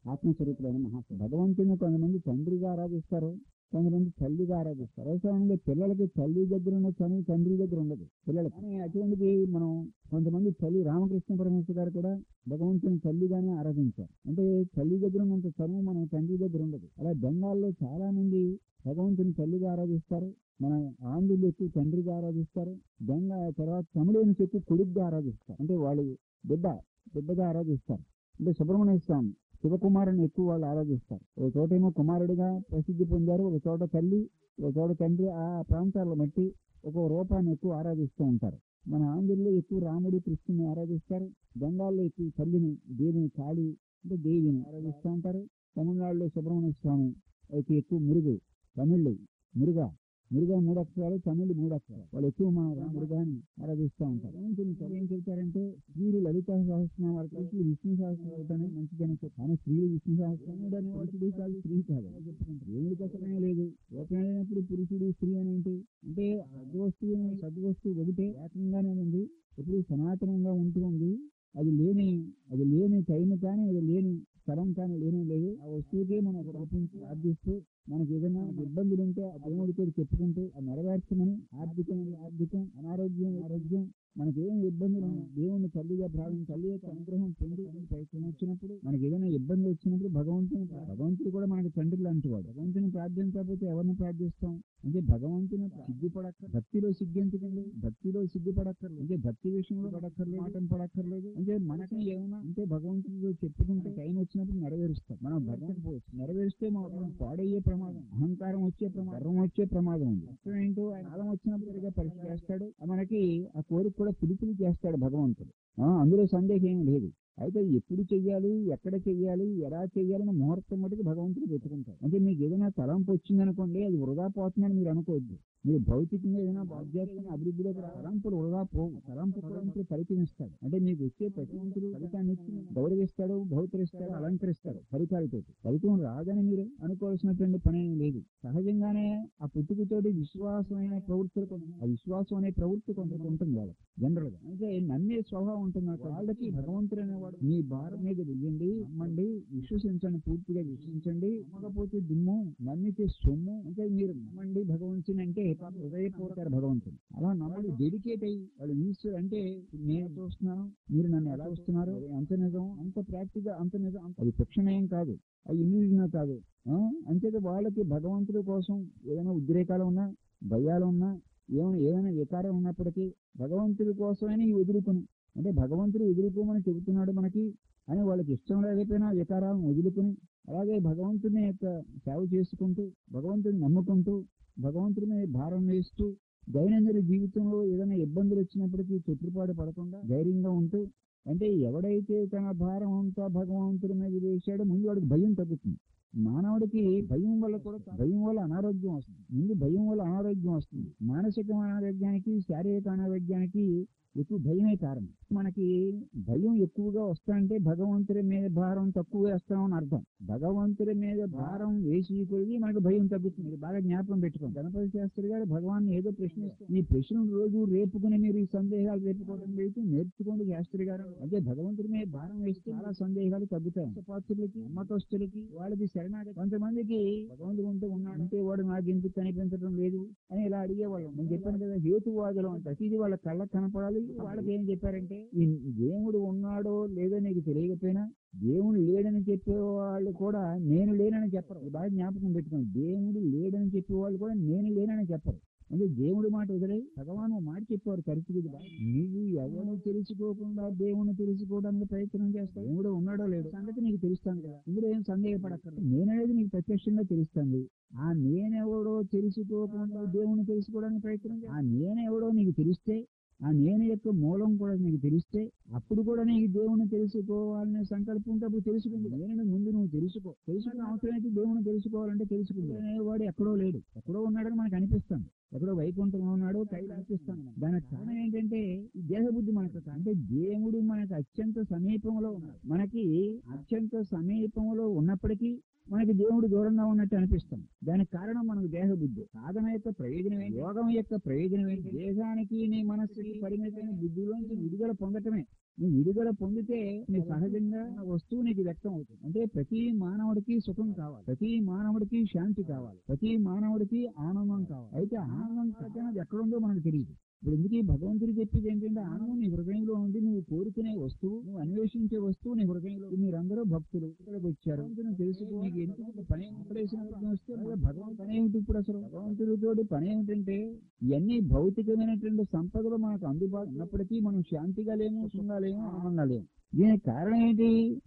ఆత్మస్వరూపుడైన మహాత్మ భగవంతుని కొంతమంది తండ్రిగా ఆరాధిస్తారు కొంతమంది తల్లిగా ఆరాధిస్తారు అవసరంగా పిల్లలకి తల్లి దగ్గర ఉన్న చనువు తండ్రి దగ్గర ఉండదు పిల్లలకి కానీ అటువంటిది మనం కొంతమంది తల్లి రామకృష్ణ పరమేశ్వర గారు కూడా భగవంతుని తల్లిగానే ఆరాధించారు అంటే తల్లి దగ్గర ఉన్నంత చనువు మన తండ్రి దగ్గర ఉండదు అలా బెంగాల్లో చాలా మంది భగవంతుని తల్లిగా ఆరాధిస్తారు మన ఆంధ్రులు ఎక్కువ తండ్రిగా ఆరాధిస్తారు బెంగా తర్వాత తమిళని చెప్పి కొడుకుగా ఆరాధిస్తారు అంటే వాళ్ళు బిడ్డ బిడ్డగా ఆరాధిస్తారు అంటే సుబ్రహ్మణ్య స్వామి శివకుమారుని ఎక్కువ వాళ్ళు ఆరాధిస్తారు ఒక చోటేమో కుమారుడిగా ప్రసిద్ధి పొందారు ఒక చోట తల్లి ఒక చోట తండ్రి ఆ ప్రాంతాలను బట్టి ఒక రూపాన్ని ఎక్కువ ఆరాధిస్తూ ఉంటారు మన ఆంధ్రుల్లో ఎక్కువ రాముడి కృష్ణుని ఆరాధిస్తారు బెంగాల్లో ఎక్కువ తల్లిని దేవిని కాళీ అంటే దేవిని ఆరాధిస్తూ ఉంటారు తమిళనాడులో సుబ్రహ్మణ్య స్వామి అయితే ఎక్కువ మురుగు తమిళ్ మురుగా మురుగా మూడు అక్షరాలు తమిళ్ మూడు అక్షరాలు వాళ్ళు ఎక్కువ మన మురుగాని ఆరాధిస్తూ ఉంటారు కొంచెం సరే ఏం చెప్తారంటే స్త్రీలు లలిత సహస్రనామ వరకు విష్ణు సహస్రం మంచిదని చెప్తారు కానీ స్త్రీలు విష్ణు సహస్రనాముడు అనే వాడు కాదు స్త్రీ కాదు అలా చెప్పుకుంటారు దేవుడికి అసలే లేదు ఒకనైనప్పుడు పురుషుడు స్త్రీ అని ఏంటి అంటే సద్వస్తువు సద్వస్తువు ఒకటే ఏకంగానే ఉంది ఇప్పుడు సనాతనంగా ఉంటూ ఉంది అది లేని అది లేని టైం కానీ అది లేని స్థలం కానీ లేని లేదు ఆ వస్తువుకే మనం ఒక రూపం ప్రార్థిస్తూ మనకి ఏదైనా ఇబ్బందులు ఉంటే ఆ దేవుడితో చెప్పుకుంటూ ఆ నెరవేర్చమని ఆర్థికం ఆర్థికం అనారోగ్యం ఆరోగ్యం మనకి ఏం ఇబ్బందులు ఉన్నా దేవుని తల్లిగా భావించి తల్లి యొక్క అనుగ్రహం పొంది ప్రయత్నం వచ్చినప్పుడు మనకి ఏదైనా ఇబ్బంది వచ్చినప్పుడు భగవంతుని భగవంతుడు కూడా మనకి తండ్రి లాంటి వాడు భగవంతుని ప్రార్థించకపోతే ఎవరిని ప్రార్థిస్తాం అంటే భగవంతుని సిగ్గుపడక్క భక్తిలో సిగ్గెందుకండి భక్తిలో సిగ్గుపడక్కర్లేదు అంటే భక్తి విషయంలో పడక్కర్లేదు మాటం పడక్కర్లేదు అంటే మనకి ఏమైనా అంటే భగవంతుడితో చెప్పుకుంటే టైం వచ్చినప్పుడు నెరవేరుస్తాం మనం భగవంతుడు నెరవేరిస్తే మనం పాడయ్యే ప్రమాదం అహంకారం వచ్చే ప్రమాదం గర్వం వచ్చే ప్రమాదం ఉంది అర్థం ఏంటో ఆయన కాలం వచ్చినప్పుడు సరిగా పరీక్ష చేస్తాడు మనకి ఆ కోరిక కూడా పిలుపులు చేస్తాడు భగవంతుడు ఆ, అందులో సందేహం ఏం లేదు అయితే ఎప్పుడు చెయ్యాలి ఎక్కడ చెయ్యాలి ఎలా చెయ్యాలని ముహూర్తం మటుకు భగవంతుడు పెట్టుకుంటాడు అంటే మీకు ఏదైనా తలంపు వచ్చిందనుకోండి అది వృధా పోతుందని మీరు అనుకోవద్దు మీరు భౌతికంగా ఏదైనా ఆధ్యాత్మిక అభివృద్ధిలో కూడా తలంపులు వృధా పోవు తలంపు తలంపులు పరిచయిస్తాడు అంటే మీకు వచ్చే ప్రతివంతుడు ఫలితాన్ని ఇచ్చి గౌరవిస్తాడు భౌతరిస్తాడు అలంకరిస్తాడు ఫలితాలతో ఫలితం రాదని మీరు అనుకోవాల్సినటువంటి పని ఏమీ లేదు సహజంగానే ఆ పుట్టుకతోటి విశ్వాసమైన ప్రవృత్తులు కొంత- ఆ విశ్వాసం అనే ప్రవృత్తి కొంత ఉంటుంది వాళ్ళకి జనరల్ గా అంటే నమ్మే స్వభావం ఉంటుంది నాకు వాళ్ళకి భగవంతుడు అనేవాడు మీ భారం మీద వెయ్యండి నమ్మండి విశ్వసించండి పూర్తిగా విశ్వసించండి నమ్మకపోతే దుమ్ము నమ్మితే సొమ్ము అంటే మీరు నమ్మండి భగవంతుని అంటే హృదయపూర్వక భగవంతుడు అలా నమ్మడి డెడికేట్ అయ్యి వాళ్ళు ఈశ్వరు అంటే నేను చూస్తున్నాను మీరు నన్ను ఎలా వస్తున్నారు అంత నిజం అంత ప్రాక్టికల్ అంత నిజం అంత అది శిక్షణ ఏం కాదు అది ఇల్యూజన్ కాదు ఆ? అంతేత వాళ్ళకి భగవంతుడి కోసం ఏదైనా ఉద్రేకాలు ఉన్నా భయాలు ఉన్నా ఏమైనా ఏదైనా వికారం ఉన్నప్పటికీ భగవంతుడి కోసమైనా ఈ వదులుకుని అంటే భగవంతుడు వదులుకోమని చెబుతున్నాడు మనకి అని వాళ్ళకి ఇష్టం లేకపోయినా వికారాలను వదులుకుని అలాగే భగవంతుని యొక్క సేవ చేసుకుంటూ భగవంతుని నమ్ముకుంటూ భగవంతుడి మీద భారం వేస్తూ దైనందిన జీవితంలో ఏదైనా ఇబ్బందులు వచ్చినప్పటికీ చుట్టుపాటు పడకుండా ధైర్యంగా ఉంటూ అంటే ఎవడైతే తన భారం అంతా భగవంతుడి మీద వేశాడో ముందు వాడికి భయం తగ్గుతుంది మానవుడికి భయం వల్ల కూడా భయం వల్ల అనారోగ్యం వస్తుంది ముందు భయం వల్ల అనారోగ్యం వస్తుంది మానసిక అనారోగ్యానికి శారీరక అనారోగ్యానికి ఎక్కువ భయమే కారణం మనకి భయం ఎక్కువగా వస్తాంటే భగవంతుడి మీద భారం తక్కువ వేస్తామని అర్థం భగవంతుడి మీద భారం వేసి కొలిగి మనకు భయం తగ్గుతుంది మీరు బాగా జ్ఞాపకం పెట్టుకోండి గణపతి శాస్త్రి గారు భగవాన్ ఏదో ప్రశ్నిస్తారు ఈ ప్రశ్నలు రోజు రేపుకుని మీరు ఈ సందేహాలు రేపుకోవడం లేదు నేర్చుకోండి శాస్త్రి గారు అంటే భగవంతుడి మీద భారం వేస్తే చాలా సందేహాలు తగ్గుతాయి పాత్రులకి మతస్థులకి వాళ్ళకి శరణాగతి కొంతమందికి భగవంతుడు ఉంటే ఉన్నాడు అంటే వాడు నాకు ఎందుకు కనిపించడం లేదు అని ఇలా అడిగేవాళ్ళం నేను చెప్పాను కదా హేతువాదులు అంటారు ఇది వాళ్ళ కళ్ళకు కనపడాలి వాళ్ళకి ఏం చెప్పారంటే ఈ దేవుడు ఉన్నాడో లేదో నీకు తెలియకపోయినా దేవుడు లేడని చెప్పే వాళ్ళు కూడా నేను లేనని చెప్పరు ఇది బాగా జ్ఞాపకం పెట్టుకోండి దేవుడు లేడని చెప్పే వాళ్ళు కూడా నేను లేనని చెప్పరు అంటే దేవుడి మాట వదిలే భగవాన్ మాట చెప్పారు పరిస్థితి నీవు ఎవరు తెలుసుకోకుండా దేవుని తెలుసుకోవడానికి ప్రయత్నం చేస్తావు దేవుడు ఉన్నాడో లేదో సంగతి నీకు తెలుస్తాను కదా ఇందులో ఏం సందేహపడక్కర్లేదు నేననేది నీకు ప్రత్యక్షంగా తెలుస్తుంది ఆ నేనెవడో తెలుసుకోకుండా దేవుని తెలుసుకోవడానికి ప్రయత్నం చేయి. ఆ నేనెవడో నీకు తెలిస్తే ఆ నేను యొక్క మూలం కూడా నీకు తెలిస్తే అప్పుడు కూడా నీకు దేవుని తెలుసుకోవాలనే సంకల్పం ఉంటే అప్పుడు తెలుసుకుంది నేను ముందు నువ్వు తెలుసుకో తెలుసుకున్న అవసరం అయితే దేవుని తెలుసుకోవాలంటే తెలుసుకుంది వాడు ఎక్కడో లేడు ఎక్కడో ఉన్నాడని మనకు అనిపిస్తుంది ఎక్కడో వైకుంఠంలో ఉన్నాడు కైలు అనిపిస్తాను దానికి కారణం ఏంటంటే ఈ దేహబుద్ధి మనకు కాదు. అంటే దేవుడు మనకు అత్యంత సమీపంలో ఉన్నాడు మనకి అత్యంత సమీపంలో ఉన్నప్పటికీ మనకి దేవుడు దూరంగా ఉన్నట్టు అనిపిస్తుంది దానికి కారణం మనకు దేహబుద్ధి సాధన యొక్క ప్రయోజనం ఏంటి యోగం యొక్క ప్రయోజనం ఏంటి దేహానికి నీ మనస్సుకి పరిమితమైన బుద్ధిలోంచి విడుదల పొందటమే నువ్వు విడుదల పొందితే నీ సహజంగా ఆ వస్తువు నీకు వ్యక్తం అవుతుంది అంటే ప్రతి మానవుడికి సుఖం కావాలి ప్రతి మానవుడికి శాంతి కావాలి ప్రతి మానవుడికి ఆనందం కావాలి అయితే ఆనందం కాకపోయినా అది ఎక్కడుందో మనకు తెలియదు ఇప్పుడు ఎందుకు ఈ భగవంతుడు చెప్పేది ఏంటంటే ఆనందం నీ హృదయంలో ఉంది నువ్వు కోరుకునే వస్తువు నువ్వు అన్వేషించే వస్తువు నీ హృదయంలో ఉంది. మీరందరూ భక్తులు ఇక్కడికి వచ్చారు భగవంతుని తెలుసుకో నీకు ఎందుకు ఇంత పని పడేసినప్పుడు వస్తే అసలు భగవంతుడు పని ఏమిటి ఇప్పుడు అసలు భగవంతుడితోటి పని ఏమిటంటే ఇవన్నీ భౌతికమైనటువంటి సంపదలు మనకు అందుబాటు ఉన్నప్పటికీ మనం శాంతిగా లేము సుఖంగా లేము ఆనందంగా లేము దీనికి కారణం ఏంటి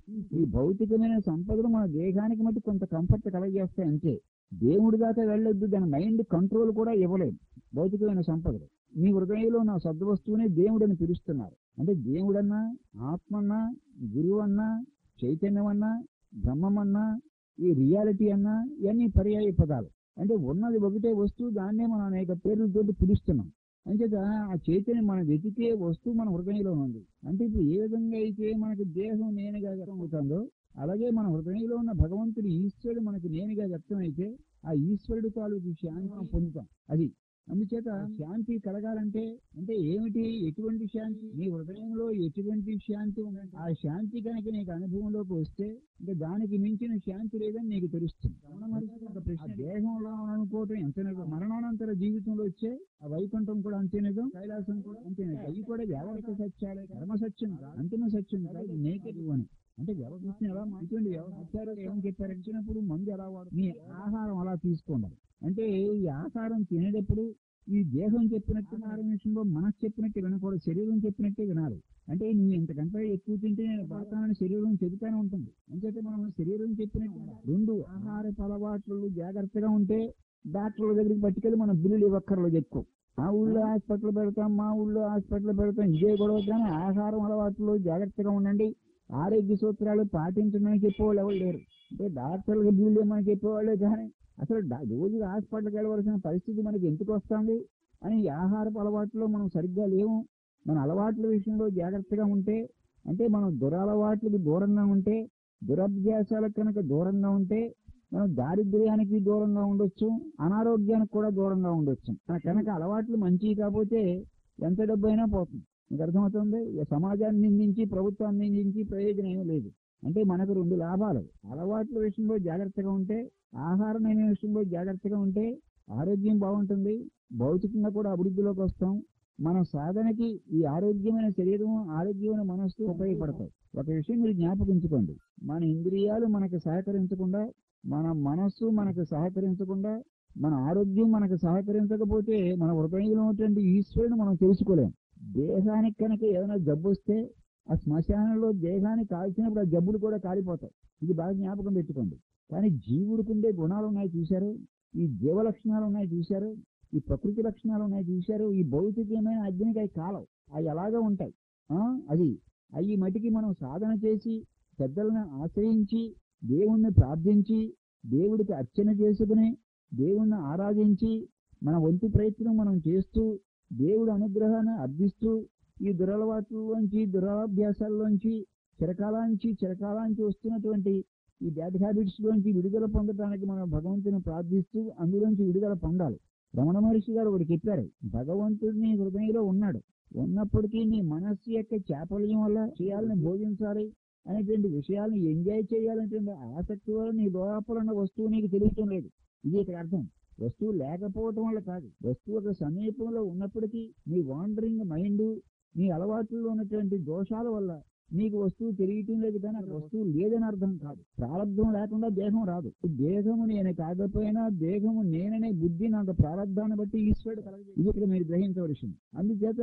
ఈ భౌతికమైన సంపదలు మన దేహానికి మట్టి కొంత కంఫర్ట్ కలగజేస్తాయి అంతే దేవుడి దాకా వెళ్ళొద్దు దాని మైండ్ కంట్రోల్ కూడా ఇవ్వలేదు భౌతికమైన సంపదలు మీ హృదయంలో నా సద్వస్తువునే దేవుడని పిలుస్తున్నారు అంటే దేవుడన్నా ఆత్మన్నా గురువు అన్నా చైతన్యం అన్నా బ్రహ్మమన్నా ఈ రియాలిటీ అన్నా ఇవన్నీ పర్యాయ పదాలు అంటే ఉన్నది ఒకటే వస్తువు దాన్నే మనం అనేక పేర్లతోటి పిలుస్తున్నాం అంచేత ఆ చైతన్యం మన వెతికే వస్తువు మన హృదయంలో ఉంది అంటే ఇప్పుడు ఏ విధంగా అయితే మనకు దేహం నేనుగా వ్యక్తం అవుతుందో అలాగే మన హృదయంలో ఉన్న భగవంతుడి ఈశ్వరుడు మనకు నేనుగా వ్యక్తం అయితే ఆ ఈశ్వరుడు తాలూకు శాంతి మనం పొందుతాం అది అందుచేత శాంతి కలగాలంటే అంటే ఏమిటి ఎటువంటి శాంతి నీ హృదయంలో ఎటువంటి శాంతి ఉందంటే ఆ శాంతి కనుక నీకు అనుభవంలోకి వస్తే ఇంకా దానికి మించిన శాంతి లేదని నీకు తెలుస్తుంది రమణ మహర్షి ఒక ప్రశ్న దేహంలో అనుకోవటం ఎంత నిజం మరణానంతర జీవితంలో వచ్చే ఆ వైకుంఠం కూడా అంతే నిజం కైలాసం కూడా అంతే నిజం అవి కూడా వ్యావహారిక సత్యాలే కర్మ సత్యం కాదు అంతిమ సత్యం కాదు ఇది నేకెడ్ అని అంటే వ్యవస్థను ఎలా మా- ఇటువంటి వ్యవస్థ ఏమని చెప్పారు ఇచ్చినప్పుడు మందు ఎలా వాడు మీ ఆహారం అలా తీసుకోండి అంటే ఈ ఆహారం తినేటప్పుడు ఈ దేహం చెప్పినట్టు ఆహారం విషయంలో మనసు చెప్పినట్టు వినకూడదు శరీరం చెప్పినట్టే వినాలి అంటే నువ్వు ఇంతకంటే ఎక్కువ తింటే నేను పడతానని శరీరం చెబుతానే ఉంటుంది అంచేతే మనం శరీరం చెప్పినట్టు వినాలి. రెండు ఆహార అలవాట్లు జాగ్రత్తగా ఉంటే డాక్టర్ల దగ్గరికి పట్టుకెళ్ళి మనం బిల్లులు ఇవ్వక్కర్లేదు ఎక్కువ మా ఊళ్ళో హాస్పిటల్ పెడతాం మా ఊళ్ళో హాస్పిటల్ పెడతాం ఇదే గొడవ కానీ ఆహారం అలవాట్లు జాగ్రత్తగా ఉండండి ఆరోగ్య సూత్రాలు పాటించమని చెప్పేవాళ్ళు ఎవరు లేరు అంటే డాక్టర్లకు బిల్లు ఇవ్వమని చెప్పేవాళ్ళే కానీ అసలు డా- రోజు హాస్పిటల్కి వెళ్ళవలసిన పరిస్థితి మనకి ఎందుకు వస్తుంది అని ఈ ఆహారపు అలవాట్లో మనం సరిగ్గా లేవు మన అలవాట్ల విషయంలో జాగ్రత్తగా ఉంటే అంటే మనం దురలవాట్లకు దూరంగా ఉంటే దురభ్యాసాలకు కనుక దూరంగా ఉంటే మనం దారిద్ర్యానికి దూరంగా ఉండొచ్చు అనారోగ్యానికి కూడా దూరంగా ఉండొచ్చు మన కనుక అలవాట్లు మంచివి కాకపోతే ఎంత డబ్బు అయినా పోతుంది మీకు అర్థమవుతుంది ఇక సమాజాన్ని నిందించి ప్రభుత్వాన్ని నిందించి ప్రయోజనం ఏమీ లేదు అంటే మనకు రెండు లాభాలు అలవాట్ల విషయంలో జాగ్రత్తగా ఉంటే ఆహారం అనే విషయంలో జాగ్రత్తగా ఉంటే ఆరోగ్యం బాగుంటుంది భౌతికంగా కూడా అభివృద్ధిలోకి వస్తాం మన సాధనకి ఈ ఆరోగ్యమైన శరీరం ఆరోగ్యమైన మనస్సు ఉపయోగపడతాయి ఒక విషయం మీరు జ్ఞాపకించుకోండి మన ఇంద్రియాలు మనకు సహకరించకుండా మన మనస్సు మనకు సహకరించకుండా మన ఆరోగ్యం మనకు సహకరించకపోతే మన హృదయంలో ఉన్నటువంటి ఈశ్వరుని మనం తెలుసుకోలేం దేహానికి కనుక ఏదైనా జబ్బు వస్తే ఆ శ్మశానంలో దేహాన్ని కాల్చినప్పుడు ఆ జబ్బులు కూడా కాలిపోతాయి ఇది బాగా జ్ఞాపకం పెట్టుకోండి కానీ జీవుడికి ఉండే గుణాలు ఉన్నాయి చూశారు ఈ జీవ లక్షణాలు ఉన్నాయి చూశారు ఈ ప్రకృతి లక్షణాలు ఉన్నాయి చూశారు ఈ భౌతికమైన అగ్నికి అవి కాలవు అవి అలాగే ఉంటాయి ఆ అది అవి మటికి మనం సాధన చేసి పెద్దలను ఆశ్రయించి దేవుణ్ణి ప్రార్థించి దేవుడికి అర్చన చేసుకుని దేవుణ్ణి ఆరాధించి మన వంతు ప్రయత్నం మనం చేస్తూ దేవుడి అనుగ్రహాన్ని అర్థిస్తూ ఈ దురలవాట్లలోంచి దురాభ్యాసాల్లోంచి చిరకాలాంచి చిరకాలాంచి వస్తున్నటువంటి ఈ బ్యాడ్ హ్యాబిట్స్ లోంచి విడుదల పొందడానికి మనం భగవంతుని ప్రార్థిస్తూ అందులోంచి విడుదల పొందాలి రమణ మహర్షి గారు ఒకటి చెప్పారు భగవంతుడు నీ హృదయంలో ఉన్నాడు ఉన్నప్పటికీ నీ మనస్సు యొక్క చాపల్యం వల్ల విషయాలను బోధించాలి అనేటువంటి విషయాలను ఎంజాయ్ చేయాలనేటువంటి ఆసక్తి వల్ల నీ లోపల ఉన్న వస్తువు నీకు తెలియటం లేదు ఇది ఇక్కడ అర్థం వస్తువు లేకపోవటం వల్ల కాదు వస్తువు ఒక సమీపంలో ఉన్నప్పటికీ నీ వాండరింగ్ మైండ్ నీ అలవాట్లలో ఉన్నటువంటి దోషాల వల్ల నీకు వస్తువు తెలియటం లేదు కానీ ఆ వస్తువు లేదని అర్థం కాదు ప్రారంభం లేకుండా దేహం రాదు దేహము నేను కాకపోయినా దేహము నేననే బుద్ధి నాకు ప్రారంధాన్ని బట్టి ఈశ్వరుడు కలగజేసి ఇది ఇక్కడ మీరు గ్రహించవలసింది అందుచేత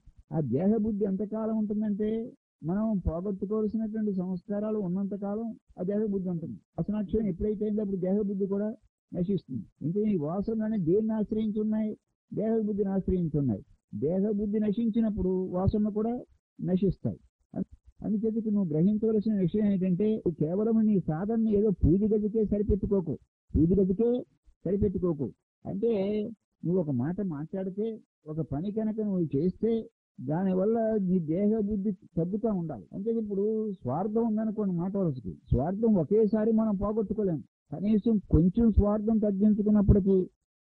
ఆ దేహ బుద్ధి ఎంతకాలం ఉంటుందంటే మనం పోగొట్టుకోవాల్సినటువంటి సంస్కారాలు ఉన్నంత కాలం ఆ దేహ బుద్ధి ఉంటుంది అసనాక్షరం ఎప్పుడైతే అయిందో అప్పుడు దేహ బుద్ధి కూడా నశిస్తుంది ఇంకా ఈ వాసనలనే దేన్ని ఆశ్రయించి ఉన్నాయి దేహ బుద్ధిని ఆశ్రయించి ఉన్నాయి దేహ బుద్ధి నశించినప్పుడు వాసనలు కూడా నశిస్తాయి అందుచేత ఇక్కడ నువ్వు గ్రహించవలసిన విషయం ఏంటంటే కేవలం నీ సాధనని ఏదో పూజ గదికే సరిపెట్టుకోకు పూజ గదికే సరిపెట్టుకోకు అంటే నువ్వు ఒక మాట మాట్లాడితే ఒక పని కనుక నువ్వు చేస్తే దానివల్ల నీ దేహ బుద్ధి తగ్గుతూ ఉండాలి అంటే ఇప్పుడు స్వార్థం ఉందనుకోండి మాట వరుసకి స్వార్థం ఒకేసారి మనం పోగొట్టుకోలేం కనీసం కొంచెం స్వార్థం తగ్గించుకున్నప్పటికీ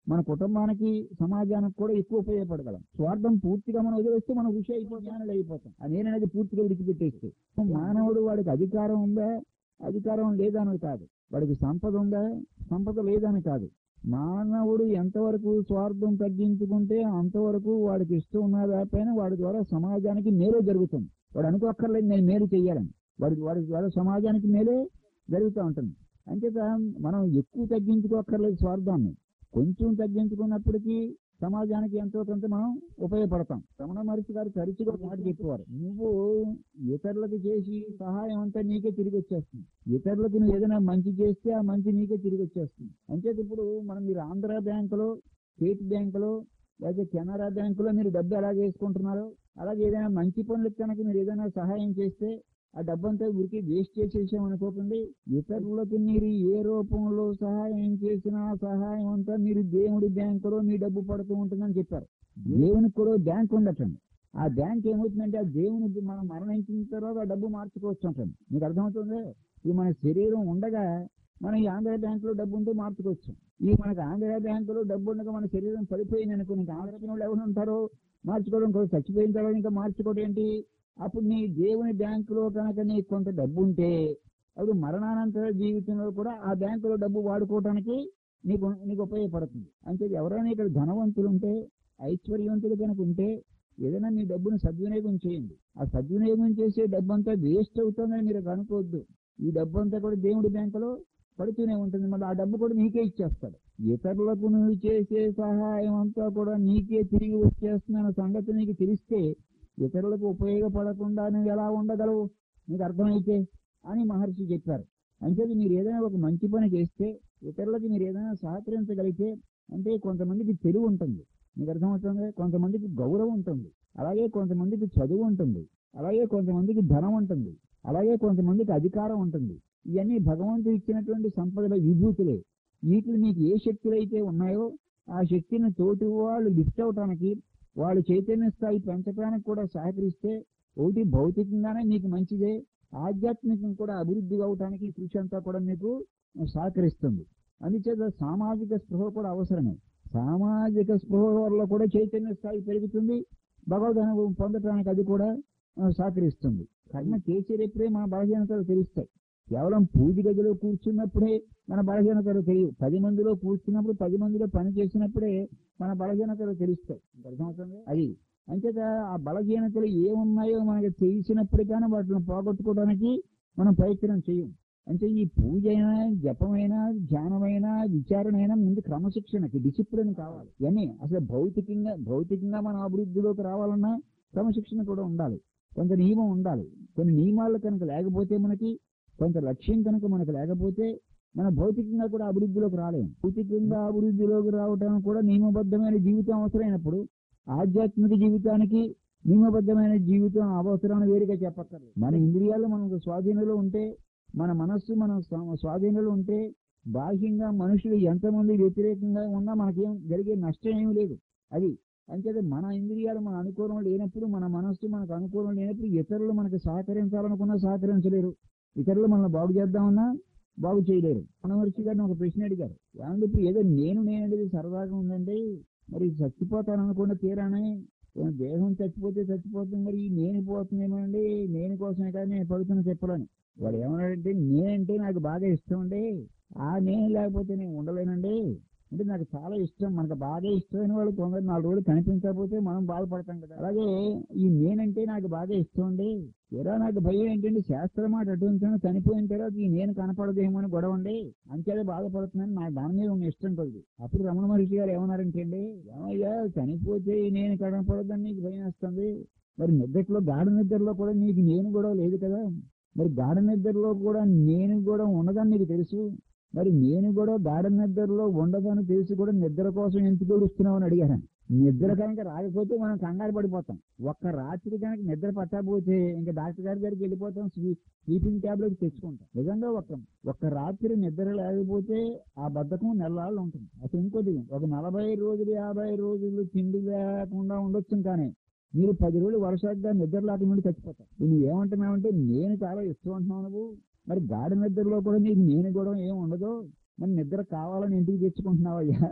మన కుటుంబానికి సమాజానికి కూడా ఎక్కువ ఉపయోగపడగలం స్వార్థం పూర్తిగా మనం వదిలేస్తే మనం ఖుషి అయిపోతాం జ్ఞానులు అయిపోతాం ఆ నేననేది పూర్తిగా విడిచిపెట్టేస్తే మానవుడు వాడికి అధికారం ఉందా అధికారం లేదని కాదు వాడికి సంపద ఉందా సంపద లేదని కాదు మానవుడు ఎంతవరకు స్వార్థం తగ్గించుకుంటే అంతవరకు వాడికి ఇష్టం ఉన్నదా పైన వాడి ద్వారా సమాజానికి మేలు జరుగుతుంది వాడు అనుకోక్కర్లేదు నేను మేలు చెయ్యాలని వాడి వాడి ద్వారా సమాజానికి మేలే జరుగుతూ ఉంటుంది అంచేత మనం ఎక్కువ తగ్గించుకోక్కర్లేదు స్వార్థాన్ని కొంచెం తగ్గించుకున్నప్పటికీ సమాజానికి ఎంతో కొంత మనం ఉపయోగపడతాం రమణ మహర్షి గారు తరచుగా ఒక మాట చెప్పేవారు నువ్వు ఇతరులకు చేసి సహాయం అంతా నీకే తిరిగి వచ్చేస్తుంది ఇతరులకు నువ్వు ఏదైనా మంచి చేస్తే ఆ మంచి నీకే తిరిగి వచ్చేస్తుంది అంచేత ఇప్పుడు మనం మీరు ఆంధ్ర బ్యాంకులో స్టేట్ బ్యాంకులో లేకపోతే కెనరా బ్యాంకులో మీరు డబ్బు ఎలా చేసుకుంటున్నారో అలాగే ఏదైనా మంచి పనులకు కనుక మీరు ఏదైనా సహాయం చేస్తే ఆ డబ్బంతా ఊరికి వేస్ట్ చేసేసాం అనుకోకండి ఇతరులకు మీరు ఏ రూపంలో సహాయం చేసినా సహాయం అంతా మీరు దేవుడి బ్యాంకులో మీ డబ్బు పడుతూ ఉంటుందని చెప్పారు దేవునికి కూడా బ్యాంక్ ఉండటండి ఆ బ్యాంక్ ఏమవుతుందంటే ఆ దేవునికి మనం మరణించిన తర్వాత ఆ డబ్బు మార్చుకోవచ్చు అంటండి మీకు అర్థమవుతుంది ఇది మన శరీరం ఉండగా మనం ఈ ఆంధ్ర బ్యాంకులో డబ్బు ఉంటే మార్చుకోవచ్చు ఈ మనకు ఆంధ్ర బ్యాంకులో డబ్బు ఉండగా మన శరీరం పడిపోయింది అనుకో ఇంకా ఆంధ్ర వాళ్ళు ఎవరు ఉంటారో మార్చుకోవడం కోసం చచ్చిపోయిన తర్వాత ఇంకా మార్చుకోవడం ఏంటి అప్పుడు నీ దేవుని బ్యాంకులో కనుక నీకు కొంత డబ్బు ఉంటే అప్పుడు మరణానంతర జీవితంలో కూడా ఆ బ్యాంకులో డబ్బు వాడుకోవడానికి నీకు నీకు ఉపయోగపడుతుంది అంటే ఎవరైనా ఇక్కడ ధనవంతులు ఉంటే ఐశ్వర్యవంతులు కనుక ఉంటే ఏదైనా మీ డబ్బును సద్వినియోగం చేయండి ఆ సద్వినియోగం చేసే డబ్బు అంతా వేస్ట్ అవుతుందని మీరు అనుకోవద్దు ఈ డబ్బు అంతా కూడా దేవుడి బ్యాంకులో పడుతూనే ఉంటుంది మళ్ళీ ఆ డబ్బు కూడా నీకే ఇచ్చేస్తాడు ఇతరులకు నువ్వు చేసే సహాయం అంతా కూడా నీకే తిరిగి వచ్చేస్తున్న సంగతి నీకు తెలిస్తే ఇతరులకు ఉపయోగపడకుండా నువ్వు ఎలా ఉండగలవు నీకు అర్థమైతే అని మహర్షి చెప్పారు అంచేది మీరు ఏదైనా ఒక మంచి పని చేస్తే ఇతరులకు మీరు ఏదైనా సహకరించగలిగితే అంటే కొంతమందికి తెలివి ఉంటుంది మీకు అర్థమవుతుంది కొంతమందికి గౌరవం ఉంటుంది అలాగే కొంతమందికి చదువు ఉంటుంది అలాగే కొంతమందికి ధనం ఉంటుంది అలాగే కొంతమందికి అధికారం ఉంటుంది ఇవన్నీ భగవంతుడు ఇచ్చినటువంటి సంపదల విభూతులే వీటిని మీకు ఏ శక్తులు అయితే ఉన్నాయో ఆ శక్తిని తోటి వాళ్ళు లిఫ్ట్ అవటానికి వాళ్ళు చైతన్య స్థాయి పెంచడానికి కూడా సహకరిస్తే ఒకటి భౌతికంగానే మీకు మంచిదే ఆధ్యాత్మికం కూడా అభివృద్ధి అవటానికి ఈ కృషి అంతా కూడా మీకు సహకరిస్తుంది అందుచేత సామాజిక స్పృహ కూడా అవసరమే సామాజిక స్పృహ వల్ల కూడా చైతన్య స్థాయి పెరుగుతుంది భగవద్ అనుభవం పొందటానికి అది కూడా ఆ, సహకరిస్తుంది కర్మ చేసేటప్పుడే మన బలహీనతలు తెలుస్తాయి కేవలం పూజ గదిలో కూర్చున్నప్పుడే మన బలహీనతలు తెలియవు పది మందిలో కూర్చున్నప్పుడు పది మందిలో పని చేసినప్పుడే మన బలహీనతలు తెలుస్తాయి మీకు అర్థమవుతుంది అది అంచేత ఆ బలహీనతలు ఏమున్నాయో మనకి తెలిసినప్పటికైనా వాటిని పోగొట్టుకోవడానికి మనం ప్రయత్నం చేయం అంటే ఈ పూజ అయినా జపమైనా ధ్యానమైనా విచారణ అయినా ముందు క్రమశిక్షణకి డిసిప్లిన్ కావాలి ఇవన్నీ అసలు భౌతికంగా భౌతికంగా మనం అభివృద్ధిలోకి రావాలన్నా క్రమశిక్షణ కూడా ఉండాలి కొంత నియమం ఉండాలి కొన్ని నియమాలు కనుక లేకపోతే మనకి కొంత లక్ష్యం కనుక మనకు లేకపోతే మన భౌతికంగా కూడా అభివృద్ధిలోకి రాలేము భౌతికంగా అభివృద్ధిలోకి రావడం కూడా నియమబద్ధమైన జీవితం అవసరమైనప్పుడు ఆధ్యాత్మిక జీవితానికి నియమబద్ధమైన జీవితం అవసరాన్ని వేరుగా చెప్పక్కర్లేదు మన ఇంద్రియాలు మనకు స్వాధీనంలో ఉంటే మన మనస్సు మన స్వా- స్వాధీనంలో ఉంటే బాహ్యంగా మనుషులు ఎంతమంది వ్యతిరేకంగా ఉన్నా మనకేం జరిగే నష్టం ఏమీ లేదు అది అంచేత మన ఇంద్రియాలు మన అనుకూలం లేనప్పుడు మన మనస్సు మనకు అనుకూలం లేనప్పుడు ఇతరులు మనకు సహకరించాలనుకున్నా సహకరించలేరు ఇతరులు మనల్ని బాగు చేద్దామన్నా బాగు చేయలేరు మనమర్షి గారిని ఒక ప్రశ్న అడిగారు ఏమంటే ఇప్పుడు ఏదో నేను నేనంటే సరదాగా ఉందండి మరి చచ్చిపోతాను అనుకున్న తీరానే ఓ దేహం చచ్చిపోతే చచ్చిపోతుంది మరి ఈ నేను పోతుందేమోనండి నేను కోసమే కానీ నేను పడుతున్న చెప్పలని వాడు ఏమన్నాడంటే నేనంటే నాకు బాగా ఇష్టం అండి ఆ నేను లేకపోతే నేను ఉండలేనండి అంటే నాకు చాలా ఇష్టం మనకు బాగా ఇష్టమైన వాళ్ళు తొందర నాలుగు రోజులు కనిపించకపోతే మనం బాధపడతాం కదా అలాగే ఈ నేనంటే నాకు బాగా ఇష్టం అండి ఎలా నాకు భయం ఏంటంటే శాస్త్రం మాట అటువంటి చనిపోయిన తర్వాత ఈ నేను కనపడదేమో అని గొడవ అండి అంచేదే బాధపడుతున్నాను నాకు దాని మీద ఉన్న ఇష్టం కొద్ది అప్పుడు రమణ మహర్షి గారు ఏమన్నారంటే అండి ఏమయ్యా చనిపోతే ఈ నేను కనపడదని నీకు భయం వేస్తుంది మరి నిద్రలో గాఢ నిద్రలో కూడా నీకు నేను కూడా లేదు కదా మరి గాఢ నిద్రలో కూడా నేను కూడా ఉన్నదని నీకు తెలుసు మరి నేను కూడా గాఢ నిద్రలో ఉండదని తెలిసి కూడా నిద్ర కోసం ఎందుకు ఏడుస్తున్నావు అని అడిగాను నిద్ర కనుక రాకపోతే మనం కంగారు పడిపోతాం ఒక్క రాత్రి కనుక నిద్ర పట్టకపోతే ఇంకా డాక్టర్ గారి దగ్గరికి వెళ్ళిపోతాం స్లీ- స్లీపింగ్ టాబ్లెట్ తెచ్చుకుంటాం నిజంగా ఒక్క ఒక్క రాత్రి నిద్ర లేకపోతే ఆ బద్ధకం నెలలు ఉంటుంది అసలు ఇంకోటి ఒక నలభై రోజులు యాభై రోజులు తిండి లేకుండా ఉండొచ్చు కానీ మీరు పది రోజులు వరుసగా నిద్ర లేకుండా చచ్చిపోతారు నువ్వు ఏమంటున్నావంటే నేను చాలా ఇష్టం అంటున్నావు నువ్వు మరి గాఢ నిద్రలో కూడా నీకు నేను కూడా ఏం ఉండదు మరి నిద్ర కావాలని ఎందుకు తెచ్చుకుంటున్నావయ్యా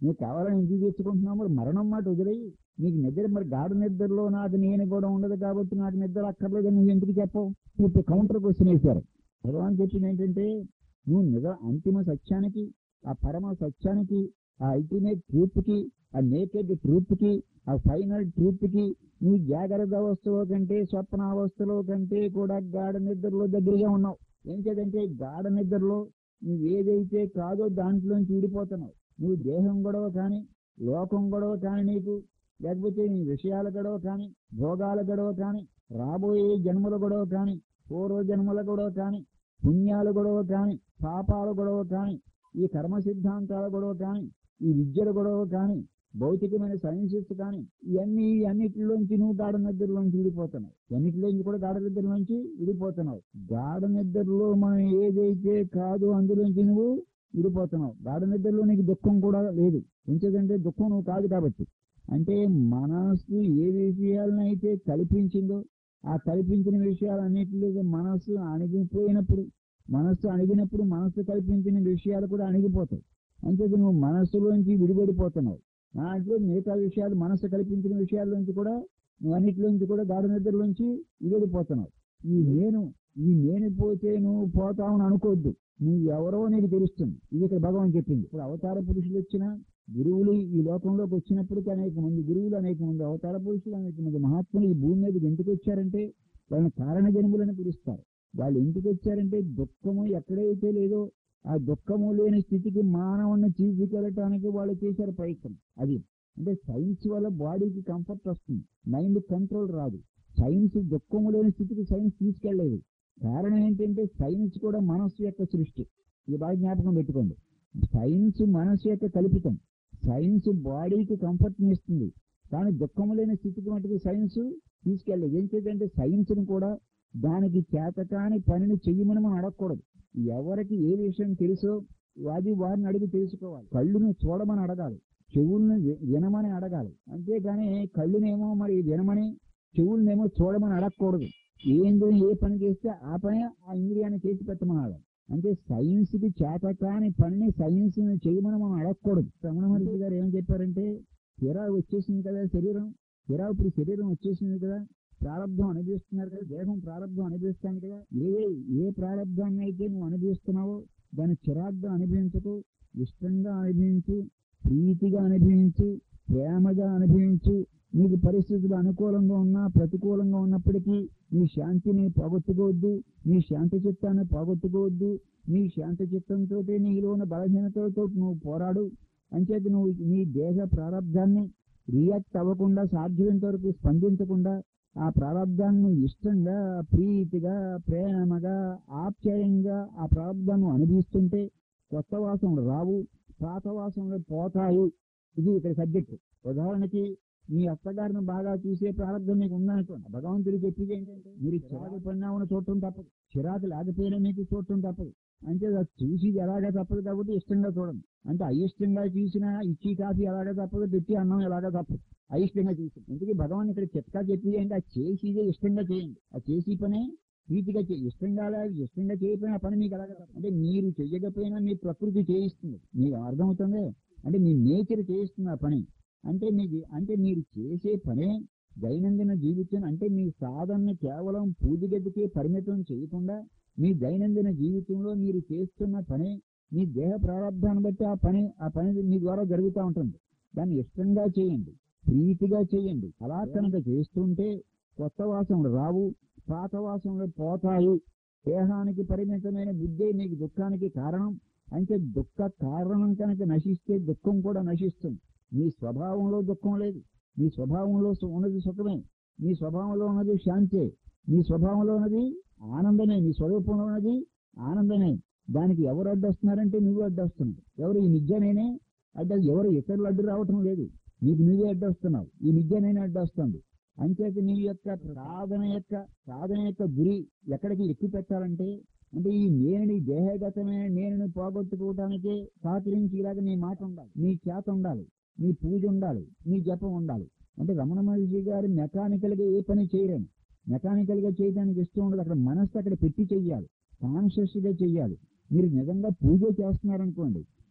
నీకు కావాలని ఎందుకు తెచ్చుకుంటున్నావు మరి మరణం మాట వదిలేయి నీకు నిద్ర మరి గాఢ నిద్రలో నాకు నేను కూడా ఉండదు కాబట్టి నాకు నిద్ర అక్కర్లేదు నువ్వు ఎందుకు చెప్పవు ఇప్పుడు కౌంటర్ క్వశ్చన్ వేశారు భగవాన్ చెప్పింది ఏంటంటే నువ్వు నిజ అంతిమ సత్యానికి ఆ పరమ సత్యానికి ఆ అల్టిమేట్ ట్రూత్ కి ఆ నేకెడ్ ట్రూత్ కి ఆ ఫైనల్ ట్రూత్ కి నువ్వు జాగ్రత్త అవస్థలో కంటే స్వప్న అవస్థలో కంటే కూడా గాఢ నిద్రలో దగ్గరగా ఉన్నావు ఏం చేదంటే గాఢ నిద్రలో నువ్వు ఏదైతే కాదో దాంట్లోంచి విడిపోతున్నావు నువ్వు దేహం గొడవ కానీ లోకం గొడవ కానీ నీకు లేకపోతే నీ విషయాల గొడవ కానీ భోగాల గొడవ కానీ రాబోయే జన్మల గొడవ కానీ పూర్వ జన్మల గొడవ కానీ పుణ్యాల గొడవ కానీ పాపాల గొడవ కానీ ఈ కర్మ సిద్ధాంతాల గొడవ కానీ ఈ విద్యల గొడవ కానీ భౌతికమైన సైన్సెస్ కానీ ఇవన్నీ అన్నిటిలోంచి నువ్వు గాఢ నిద్రలోంచి విడిపోతున్నావు అన్నిటిలోంచి కూడా గాఢ నిద్రలోంచి విడిపోతున్నావు గాఢ నిద్రలో మనం ఏదైతే కాదు అందులోంచి నువ్వు విడిపోతున్నావు గాఢ నిద్రలో నీకు దుఃఖం కూడా లేదు ఎంచేదంటే దుఃఖం నువ్వు కాదు కాబట్టి అంటే మనస్సు ఏ విషయాలను అయితే కల్పించిందో ఆ కల్పించిన విషయాలన్నింటిలో మనస్సు అణిగిపోయినప్పుడు మనస్సు అణిగినప్పుడు మనస్సు కల్పించిన విషయాలు కూడా అణిగిపోతాయి అంతేది నువ్వు మనస్సులోంచి విడిపడిపోతున్నావు దాంట్లో మిగతా విషయాలు మనస్సు కల్పించిన విషయాల్లోంచి కూడా నువ్వు అన్నిటిలోంచి కూడా గాఢ నిద్రలోంచి విడిపోతున్నావు ఈ నేను ఈ నేను పోతే నువ్వు పోతావని అనుకోవద్దు నువ్వు ఎవరో నీకు తెలుస్తుంది ఇది ఇక్కడ భగవాన్ చెప్పింది ఇప్పుడు అవతార పురుషులు వచ్చిన గురువులు ఈ లోకంలోకి వచ్చినప్పటికీ అనేక మంది గురువులు అనేక మంది అవతార పురుషులు అనేక మంది మహాత్ములు ఈ భూమి మీదకి ఎందుకు వచ్చారంటే వాళ్ళని కారణ జన్ములని పిలుస్తారు వాళ్ళు ఎందుకు వచ్చారంటే దుఃఖము ఎక్కడైతే లేదో ఆ దుఃఖము లేని స్థితికి మానవుని తీసుకెళ్ళటానికి వాళ్ళు చేశారు ప్రయత్నం అది అంటే సైన్స్ వల్ల బాడీకి కంఫర్ట్ వస్తుంది మైండ్ కంట్రోల్ రాదు సైన్స్ దుఃఖము లేని స్థితికి సైన్స్ తీసుకెళ్లేదు కారణం ఏంటంటే సైన్స్ కూడా మనస్సు యొక్క సృష్టి ఇది బాగా జ్ఞాపకం పెట్టుకోండి సైన్స్ మనస్సు యొక్క కల్పితం సైన్స్ బాడీకి కంఫర్ట్ ఇస్తుంది కానీ దుఃఖము లేని స్థితికి మటుకు సైన్స్ తీసుకెళ్ళలేదు ఏం చేద్దంటే సైన్స్ని కూడా దానికి చేతకాని పనిని చెయ్యమని మనం అడగకూడదు ఎవరికి ఏ విషయం తెలుసో అది వారిని అడిగి తెలుసుకోవాలి కళ్ళును చూడమని అడగాలి చెవుల్ని వి- వినమని అడగాలి అంతేగాని కళ్ళునేమో మరి వినమని చెవులనేమో చూడమని అడగకూడదు ఏందో ఏ పని చేస్తే ఆ పని ఆ ఇంద్రియాన్ని చేసి పెట్టమనాలి అంటే సైన్స్ కి చేతకాని పనిని సైన్స్ ని చేయమని మనం అడగకూడదు రమణ మహర్షి గారు ఏం చెప్పారంటే తీరా వచ్చేసింది కదా శరీరం తీరా ఇప్పుడు శరీరం వచ్చేసింది కదా ప్రారంభం అనుభవిస్తున్నారు కదా దేహం ప్రారంభం అనుభవిస్తాను కదా ఏ ఏ ప్రారంభాన్ని అయితే నువ్వు అనుభవిస్తున్నావో దాన్ని చిరాగ్గా అనుభవించకు ఇష్టంగా అనుభవించు ప్రీతిగా అనుభవించు ప్రేమగా అనుభవించు నీకు పరిస్థితులు అనుకూలంగా ఉన్నా ప్రతికూలంగా ఉన్నప్పటికీ నీ శాంతిని పోగొట్టుకోవద్దు నీ శాంతి చిత్తాన్ని పోగొట్టుకోవద్దు నీ శాంతి చిత్తంతో నీలో ఉన్న బలహీనతలతో నువ్వు పోరాడు అంచేత నువ్వు నీ దేహ ప్రారంధాన్ని రియాక్ట్ అవ్వకుండా సాధ్యమైనంత వరకు స్పందించకుండా ఆ ప్రారంధాన్ని ఇష్టంగా ప్రీతిగా ప్రేమగా ఆప్యాయంగా ఆ ప్రారంధాన్ని అనుభవిస్తుంటే కొత్త వాసనలు రావు పాత వాసనలు పోతాయి ఇది ఇక్కడ సబ్జెక్ట్ ఉదాహరణకి మీ అత్తగారిని బాగా చూసే ప్రారంభం మీకు ఉందనుకోండి భగవంతుడు చెప్పేది ఏంటంటే మీరు చిరాకు పడినామని చూడటం తప్పదు చిరాకు లేకపోయినా మీకు చూడటం తప్పదు అంటే అది చూసి ఎలాగా తప్పదు కాబట్టి ఇష్టంగా చూడండి అంటే అయిష్టంగా చూసినా ఇచ్చి కాఫీ ఎలాగా తప్పదు పెట్టి అన్నం ఎలాగా తప్పదు అయిష్టంగా చూసి ఎందుకు భగవాన్ ఇక్కడ చిట్కా చెప్పి అంటే ఆ చేసిదే ఇష్టంగా చేయండి ఆ చేసి పనే ప్రీతిగా చేయి ఇష్టంగా లేదు ఇష్టంగా చేయకపోయినా ఆ పని మీకు ఎలాగా తప్పదు అంటే మీరు చెయ్యకపోయినా మీ ప్రకృతి చేయిస్తుంది మీకు అర్థమవుతుంది అంటే మీ నేచర్ చేయిస్తుంది ఆ పని అంటే మీకు అంటే మీరు చేసే పనే దైనందిన జీవితం అంటే మీ సాధనని కేవలం పూజ గదికే పరిమితం చేయకుండా మీ దైనందిన జీవితంలో మీరు చేస్తున్న పని మీ దేహ ప్రారంభాన్ని బట్టి ఆ పని ఆ పని మీ ద్వారా జరుగుతూ ఉంటుంది దాన్ని ఇష్టంగా చేయండి ప్రీతిగా చేయండి అలా కనుక చేస్తుంటే కొత్త వాసనలు రావు పాత వాసనలు పోతాయి దేహానికి పరిమితమైన బుద్ధే మీకు దుఃఖానికి కారణం అంటే దుఃఖ కారణం కనుక నశిస్తే దుఃఖం కూడా నశిస్తుంది మీ స్వభావంలో దుఃఖం లేదు మీ స్వభావంలో సు- ఉన్నది సుఖమే మీ స్వభావంలో ఉన్నది శాంతే మీ స్వభావంలో ఉన్నది ఆనందమే మీ స్వరూపంలో ఉన్నది ఆనందమే దానికి ఎవరు అడ్డొస్తున్నారంటే నువ్వు అడ్డొస్తున్నావు ఎవరు ఈ నిజనేనే అడ్డ ఎవరు ఇతరులు అడ్డు రావటం లేదు నీకు నువ్వే అడ్డొస్తున్నావు ఈ నిజనేనే అడ్డొస్తుంది అంచేత నీ యొక్క సాధన యొక్క సాధన యొక్క గురి ఎక్కడికి ఎక్కువ పెట్టాలంటే అంటే ఈ నేను దేహగతమైన నేను పోగొట్టుకోవటానికే సహకరించి ఇలాగ నీ మాట ఉండాలి నీ చేత ఉండాలి నీ పూజ ఉండాలి నీ జపం ఉండాలి అంటే రమణ మహర్షి గారు మెకానికల్ గా ఏ పని చేయలేను మెకానికల్ గా చేయడానికి ఇష్టం ఉండదు అక్కడ మనస్సు అక్కడ పెట్టి చెయ్యాలి కాన్షియస్ గా చెయ్యాలి మీరు నిజంగా పూజ చేస్తున్నారనుకోండి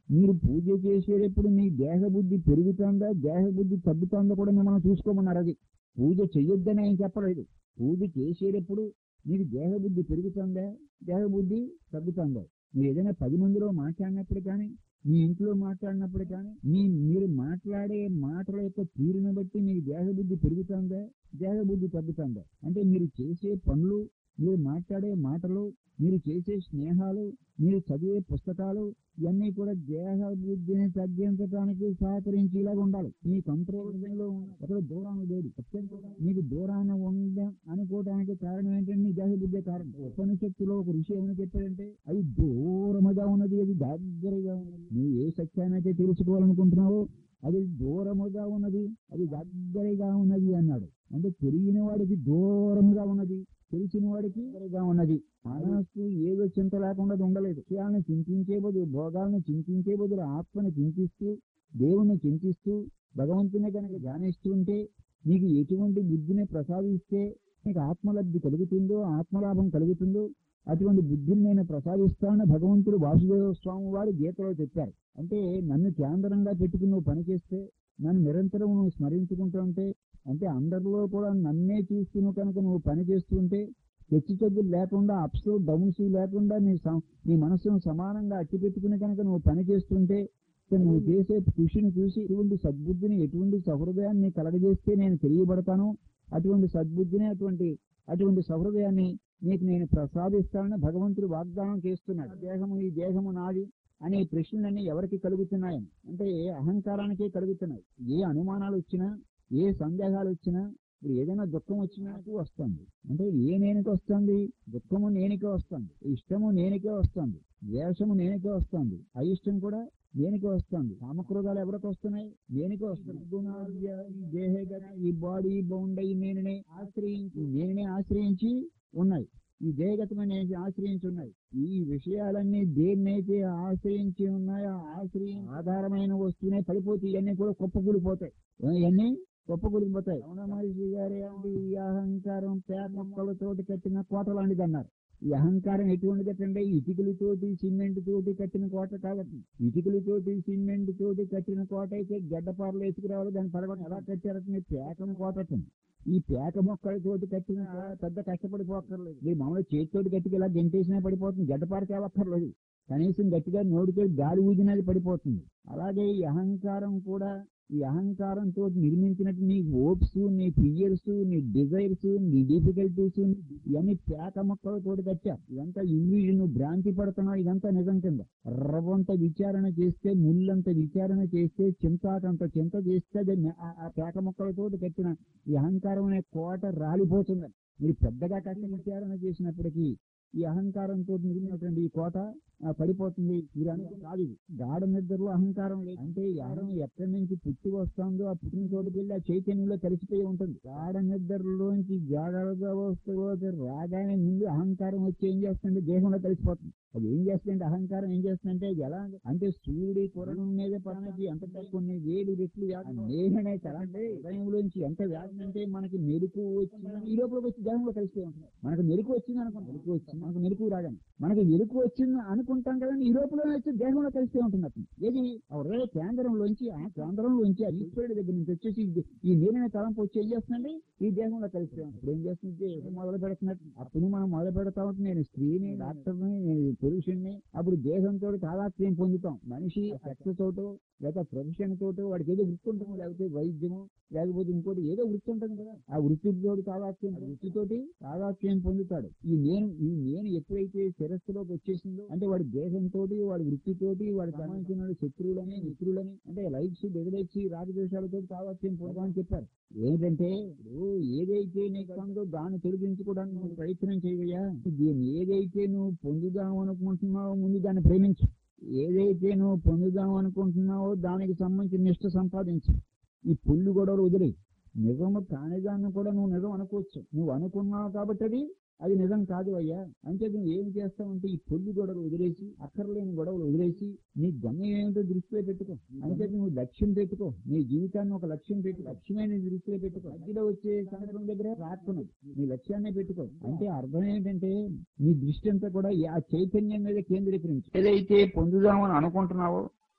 మీరు పూజ చేసేటప్పుడు మీ దేహ బుద్ధి పెరుగుతుందా దేహ బుద్ధి తగ్గుతుందా కూడా మిమ్మల్ని చూసుకోమన్నారు అది పూజ చెయ్యొద్దని ఆయన చెప్పలేదు పూజ చేసేటప్పుడు మీకు దేహ బుద్ధి పెరుగుతుందా దేహ బుద్ధి తగ్గుతుందా మీరు ఏదైనా పది మందిలో మాట్లాడినప్పుడు కానీ మీ ఇంట్లో మాట్లాడినప్పుడు కానీ మీ మీరు మాట్లాడే మాటల యొక్క తీరుని బట్టి మీ దేహ బుద్ధి పెరుగుతుందా దేహ బుద్ధి తగ్గుతుందా అంటే మీరు చేసే పనులు మీరు మాట్లాడే మాటలు మీరు చేసే స్నేహాలు మీరు చదివే పుస్తకాలు ఇవన్నీ కూడా దేహ బుద్ధిని తగ్గించడానికి సహకరించేలాగా ఉండాలి మీ కంట్రోల్ లో ఒక దూరాన్ని లేదు అత్యంత మీకు దూరాన్ని ఉందా అనుకోవడానికి కారణం ఏంటంటే మీ దేహ బుద్ధి కారణం ఉపనిషత్తులో ఒక ఋషి ఏమని చెప్పాడంటే అది దూరముగా ఉన్నది అది దగ్గరగా ఉన్నది నువ్వు ఏ సత్యాన్నైతే తెలుసుకోవాలనుకుంటున్నావో అది దూరముగా ఉన్నది అది దగ్గరగా ఉన్నది అన్నాడు అంటే పెరిగిన వాడికి దూరముగా ఉన్నది తెలిసిన వాడికి దగ్గరగా ఉన్నది మనస్సు ఏదో చింత లేకుండా ఉండలేదు విషయాలను చింతించే బదులు భోగాలను చింతించే బదులు ఆత్మని చింతిస్తూ దేవుణ్ణి చింతిస్తూ భగవంతుని కనుక ధ్యానిస్తుంటే నీకు ఎటువంటి బుద్ధిని ప్రసాదిస్తే నీకు ఆత్మలబ్ధి కలుగుతుందో ఆత్మలాభం కలుగుతుందో అటువంటి బుద్ధిని నేను ప్రసాదిస్తానని భగవంతుడు వాసుదేవ స్వామి వారు గీతలో చెప్పారు అంటే నన్ను కేంద్రంగా పెట్టుకుని నువ్వు పని చేస్తే నన్ను నిరంతరం నువ్వు స్మరించుకుంటూ ఉంటే అంటే అందరిలో కూడా నన్నే చూస్తూ కనుక నువ్వు పని చేస్తుంటే హెచ్చు తగ్గులు లేకుండా అప్స్ డౌన్స్ లేకుండా నీ సం- నీ మనసును సమానంగా అట్టి పెట్టుకుని కనుక నువ్వు పని చేస్తుంటే ఇక నువ్వు చేసే కృషిని చూసి ఎటువంటి సద్బుద్ధిని ఎటువంటి సహృదయాన్ని కలగజేస్తే నేను తెలియబడతాను అటువంటి సద్బుద్ధిని అటువంటి అటువంటి సహృదయాన్ని నీకు నేను ప్రసాదిస్తానని భగవంతుడు వాగ్దానం చేస్తున్నాడు దేహము ఈ దేహము నాది అనే ప్రశ్నలన్నీ ఎవరికి కలుగుతున్నాయని అంటే అహంకారానికే కలుగుతున్నాయి ఏ అనుమానాలు వచ్చినా ఏ సందేహాలు వచ్చినా ఇప్పుడు ఏదైనా దుఃఖం వచ్చినట్టు వస్తుంది అంటే ఏ నేనికి వస్తుంది దుఃఖము నేనికే వస్తుంది ఇష్టము నేనికే వస్తుంది ద్వేషము నేనికే వస్తుంది అయిష్టం కూడా దేనికి వస్తుంది కామక్రోధాలు ఎవరికి వస్తున్నాయి దేనికి వస్తున్నాయి గుణాద్య, ఈ దేహగత ఈ బాడీ బౌండ్ అయి నేననే ఆశ్రయించి నేననే ఆశ్రయించి ఉన్నాయి ఈ దేహగతమైన ఆశ్రయించి ఉన్నాయి ఈ విషయాలన్నీ దేన్నైతే ఆశ్రయించి ఉన్నాయో ఆశ్రయం ఆధారమైన వస్తువునే పడిపోతే ఇవన్నీ కూడా కుప్పకూలిపోతాయి ఇవన్నీ కుప్పకూలిపోతాయి రమణ మహర్షి గారు ఏమండి ఈ అహంకారం పేద మొక్కలతోటి కట్టిన కోట లాంటిది అన్నారు ఈ అహంకారం ఎటువంటిది అంటే ఇటుకలతోటి సిమెంట్ తోటి కట్టిన కోట కాబట్టి ఇటుకలతోటి సిమెంట్ తోటి కట్టిన కోట అయితే గడ్డపారలు వేసుకురావాలి దాని పడగొని ఎలా కట్టారంటే పేకన కోట అటండి. ఈ పేక మొక్కలతోటి కట్టిన కోట పెద్ద కష్టపడిపోక్కర్లేదు ఈ మామూలు చేతితోటి గట్టిగా ఇలా గెంటేసినా పడిపోతుంది గడ్డపార తేవక్కర్లేదు కనీసం గట్టిగా నోటితో గాలి ఊదినది పడిపోతుంది అలాగే ఈ అహంకారం కూడా ఈ అహంకారంతో నిర్మించినట్టు నీ ఓప్స్ నీ ఫియర్స్ నీ డిజైర్స్ నీ డిఫికల్టీస్ ఇవన్నీ పేక మొక్కలతో కట్టా ఇదంతా ఇంగ్లీష్ నువ్వు భ్రాంతి పడుతున్నావు ఇదంతా నిజం కింద రవ్వంత విచారణ చేస్తే ముళ్ళంత విచారణ చేస్తే చింతాకంత చింత చేస్తే అది న- ఆ- ఆ పేక మొక్కలతో కట్టిన ఈ అహంకారం అనే కోట రాలిపోతుంది మీరు పెద్దగా కట్టిన విచారణ చేసినప్పటికీ ఈ అహంకారంతో నిర్మినటువంటి ఈ కోట ఆ, పడిపోతుంది మీరు అనుకో కాదు ఇది. గాఢ నిద్రలో అహంకారం లేదు అంటే ఈ అహం ఎక్కడి నుంచి పుట్టి వస్తుందో ఆ పుట్టిన చోటుకి వెళ్ళి ఆ చైతన్యంలో కలిసిపోయి ఉంటుంది గాఢ నిద్రలోంచి జాగ్రత్త వస్తువులోకి రాగానే ముందు అహంకారం వచ్చి ఏం చేస్తుంది దేహంలో కలిసిపోతుంది అది ఏం చేస్తుందంటే అహంకారం ఏం చేస్తుందంటే అది ఎలా అంటే సూర్యుడి కొరణం మీద పడనకి ఎంత కొన్ని వేలు రెట్లు వ్యాధి నేననే అంటే హృదయంలోంచి ఎంత వ్యాధి అంటే మనకి మెరుపు వచ్చింది ఈ లోపల వచ్చి దేహంలో కలిసిపోయి ఉంటుంది మనకు మెరుపు వచ్చింది అనుకో మెరుపు వచ్చింది మనకు మెరుపు రాగానే మనకి మెరుపు వచ్చింది అనుకుంటాం కదా ఈ లోపల వచ్చి దేహంలో కలిసిపోయి ఉంటుంది అతను ఏది ఆ హృదయ కేంద్రంలోంచి ఆ కేంద్రంలోంచి ఆ ఈశ్వరుడి దగ్గర నుంచి వచ్చేసి ఇది- ఈ నేననే తలంపు వచ్చి ఏం చేస్తుందండి ఈ దేహంలో కలిసిపోయి ఉంటుంది ఇప్పుడు ఏం చేస్తుంది మొదలు పెడుతున్నట్టు అప్పుడు మనం మొదలు పెడతా ఉంటే నేను స్త్రీని డాక్టర్ని నేను పురుషుణ్ణి అప్పుడు దేహంతో తాదాత్మ్యం పొందుతాం మనిషి సెక్స్ తోటో లేక ప్రొఫెషన్ తోటో వాడికి ఏదో వృత్తి ఉంటుంది లేకపోతే వైద్యము లేకపోతే ఇంకోటి ఏదో వృత్తి ఉంటుంది కదా ఆ వృత్తితోటి తాదాత్మ్యం వృత్తితోటి తాదాత్మ్యం పొందుతాడు ఈ నేను ఈ నేను ఎప్పుడైతే శిరస్సులోకి వచ్చేసిందో అంటే వాడి దేహంతో వాడి వృత్తితోటి వాడి సంబంధించిన శత్రువులని మిత్రులని అంటే లైక్స్ బెదిలేసి రాగద్వేషాలతో తాదాత్మ్యం పొందమని చెప్పారు ఏంటంటే ఇప్పుడు ఏదైతే నీకు ఉందో దాన్ని తొలగించుకోవడానికి నువ్వు ప్రయత్నం చేయవయ్యా దీన్ని ఏదైతే నువ్వు పొందుదాం అనుకుంటున్నావో ముందు దాన్ని ప్రేమించు ఏదైతే నువ్వు పొందుదాం అనుకుంటున్నావో దానికి సంబంధించిన నిష్ట సంపాదించు ఈ పుల్లు గొడవలు వదిలేయి నిజము కానిదాన్ని కూడా నువ్వు నిజం అనుకోవచ్చు నువ్వు అనుకున్నావు కాబట్టి అది అది నిజం కాదు అయ్యా అంటే నువ్వు ఏం చేస్తావంటే ఈ పొల్లి గొడవలు వదిలేసి అక్కర్లేని గొడవలు వదిలేసి నీ గమ్యం ఏమిటో దృష్టిలో పెట్టుకో అంటే నువ్వు లక్ష్యం పెట్టుకో నీ జీవితాన్ని ఒక లక్ష్యం పెట్టు లక్ష్యమే నీ దృష్టిలో పెట్టుకో మధ్యలో వచ్చే సందర్భం దగ్గర రాకును నీ లక్ష్యాన్ని పెట్టుకో అంటే అర్థం ఏంటంటే నీ దృష్టి అంతా కూడా ఆ చైతన్యం మీద కేంద్రీకరించు ఏదైతే పొందుదామని అనుకుంటున్నావో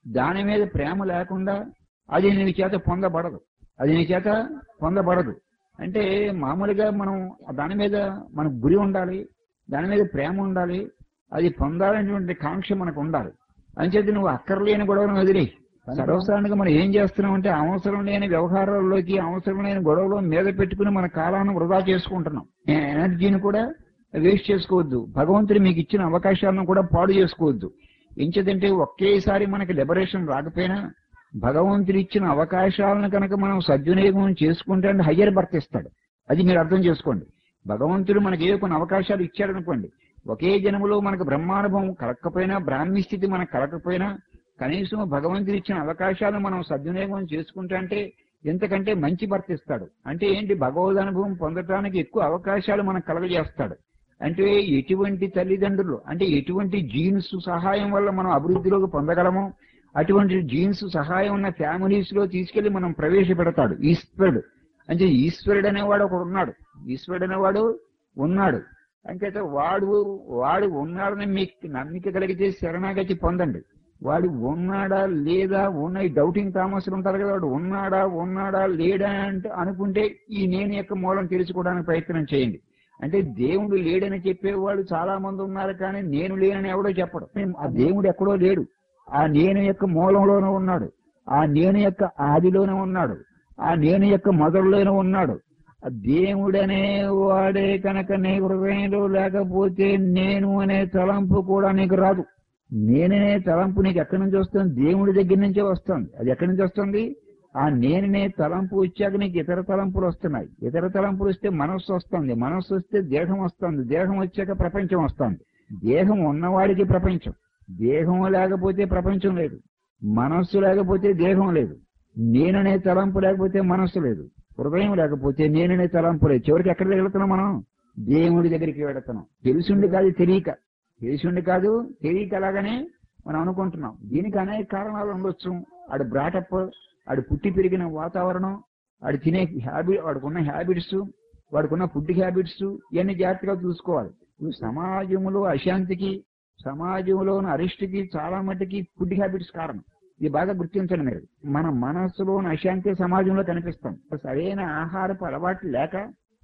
దాని మీద ప్రేమ లేకుండా అది నీ చేత పొందబడదు అది నీ చేత పొందబడదు అంటే మామూలుగా మనం దాని మీద మన గురి ఉండాలి దాని మీద ప్రేమ ఉండాలి అది పొందాలనేటువంటి కాంక్ష మనకు ఉండాలి అంచేత నువ్వు అక్కర్లేని గొడవను వదిలే సర్వసాధారణంగా మనం ఏం చేస్తున్నాం అంటే అవసరం లేని వ్యవహారాల్లోకి అవసరం లేని గొడవలు మీద పెట్టుకుని మన కాలాన్ని వృధా చేసుకుంటున్నాం ఎనర్జీని కూడా వేస్ట్ చేసుకోవద్దు భగవంతుడు మీకు ఇచ్చిన అవకాశాలను కూడా పాడు చేసుకోవద్దు ఎంచేదంటే ఒకేసారి మనకి లిబరేషన్ రాకపోయినా భగవంతుడు ఇచ్చిన అవకాశాలను కనుక మనం సద్వినియోగం చేసుకుంటే అంటే హయ్యర్ బర్త్ ఇస్తాడు అది మీరు అర్థం చేసుకోండి భగవంతుడు మనకి ఏ కొన్ని అవకాశాలు ఇచ్చాడు అనుకోండి ఒకే జన్మలో మనకు బ్రహ్మానుభవం కలగకపోయినా బ్రాహ్మీ స్థితి మనకు కలగకపోయినా కనీసం భగవంతుడు ఇచ్చిన అవకాశాలను మనం సద్వినియోగం చేసుకుంటే అంటే ఎంతకంటే మంచి భర్త ఇస్తాడు అంటే ఏంటి భగవద్ అనుభవం పొందటానికి ఎక్కువ అవకాశాలు మనకు కలగజేస్తాడు అంటే ఎటువంటి తల్లిదండ్రులు అంటే ఎటువంటి జీన్స్ సహాయం వల్ల మనం అభివృద్ధిలోకి పొందగలమో అటువంటి జీన్స్ సహాయం ఉన్న ఫ్యామిలీస్ లో తీసుకెళ్లి మనం ప్రవేశపెడతాడు ఈశ్వరుడు అంటే ఈశ్వరుడు అనేవాడు ఒకడు ఉన్నాడు ఈశ్వరుడు అనేవాడు ఉన్నాడు అంచేత వాడు వాడు ఉన్నాడని మీకు నమ్మిక కలిగితే శరణాగతి పొందండి వాడు ఉన్నాడా లేదా ఉన్న ఈ డౌటింగ్ థామస్లు ఉంటారు కదా వాడు ఉన్నాడా ఉన్నాడా లేడా అంటే అనుకుంటే ఈ నేను యొక్క మూలం తెలుసుకోవడానికి ప్రయత్నం చేయండి అంటే దేవుడు లేడని చెప్పేవాడు చాలా మంది ఉన్నారు కానీ నేను లేనని ఎవడో చెప్పడు ఆ దేవుడు ఎక్కడో లేడు ఆ నేను యొక్క మూలంలోనే ఉన్నాడు ఆ నేను యొక్క ఆదిలోనే ఉన్నాడు ఆ నేను యొక్క మొదలులోనే ఉన్నాడు ఆ దేవుడనే వాడే కనుక నీ హృదయంలో లేకపోతే నేను అనే తలంపు కూడా నీకు రాదు నేననే తలంపు నీకు ఎక్కడి నుంచి వస్తుంది దేవుడి దగ్గర నుంచే వస్తుంది అది ఎక్కడి నుంచి వస్తుంది ఆ నేననే తలంపు వచ్చాక నీకు ఇతర తలంపులు వస్తున్నాయి ఇతర తలంపులు వస్తే మనస్సు వస్తుంది మనస్సు వస్తే దేహం వస్తుంది దేహం వచ్చాక ప్రపంచం వస్తుంది దేహం ఉన్నవాడికి ప్రపంచం దేహం లేకపోతే ప్రపంచం లేదు మనస్సు లేకపోతే దేహం లేదు నేననే తలంపు లేకపోతే మనస్సు లేదు హృదయం లేకపోతే నేననే తలంపు లేదు చివరికి ఎక్కడికి వెళుతున్నాం మనం దేవుడి దగ్గరికి వెళుతున్నాం తెలుసుండి కాదు తెలియక తెలిసిండి కాదు తెలియక అలాగనే మనం అనుకుంటున్నాం దీనికి అనేక కారణాలు ఉండొచ్చు ఆడు బ్రాటప్ ఆడు పుట్టి పెరిగిన వాతావరణం ఆడు తినే హ్యాబిట్ వాడుకున్న హ్యాబిట్స్ వాడుకున్న ఫుడ్ హ్యాబిట్స్ ఇవన్నీ జాగ్రత్తగా చూసుకోవాలి ఇప్పుడు సమాజంలో అశాంతికి సమాజంలోని అరిష్టికి చాలా మట్టుకి ఫుడ్ హ్యాబిట్స్ కారణం ఇది బాగా గుర్తించండి మీరు మన మనస్సులోని అశాంతి సమాజంలో కనిపిస్తాం సరైన ఆహారపు అలవాటు లేక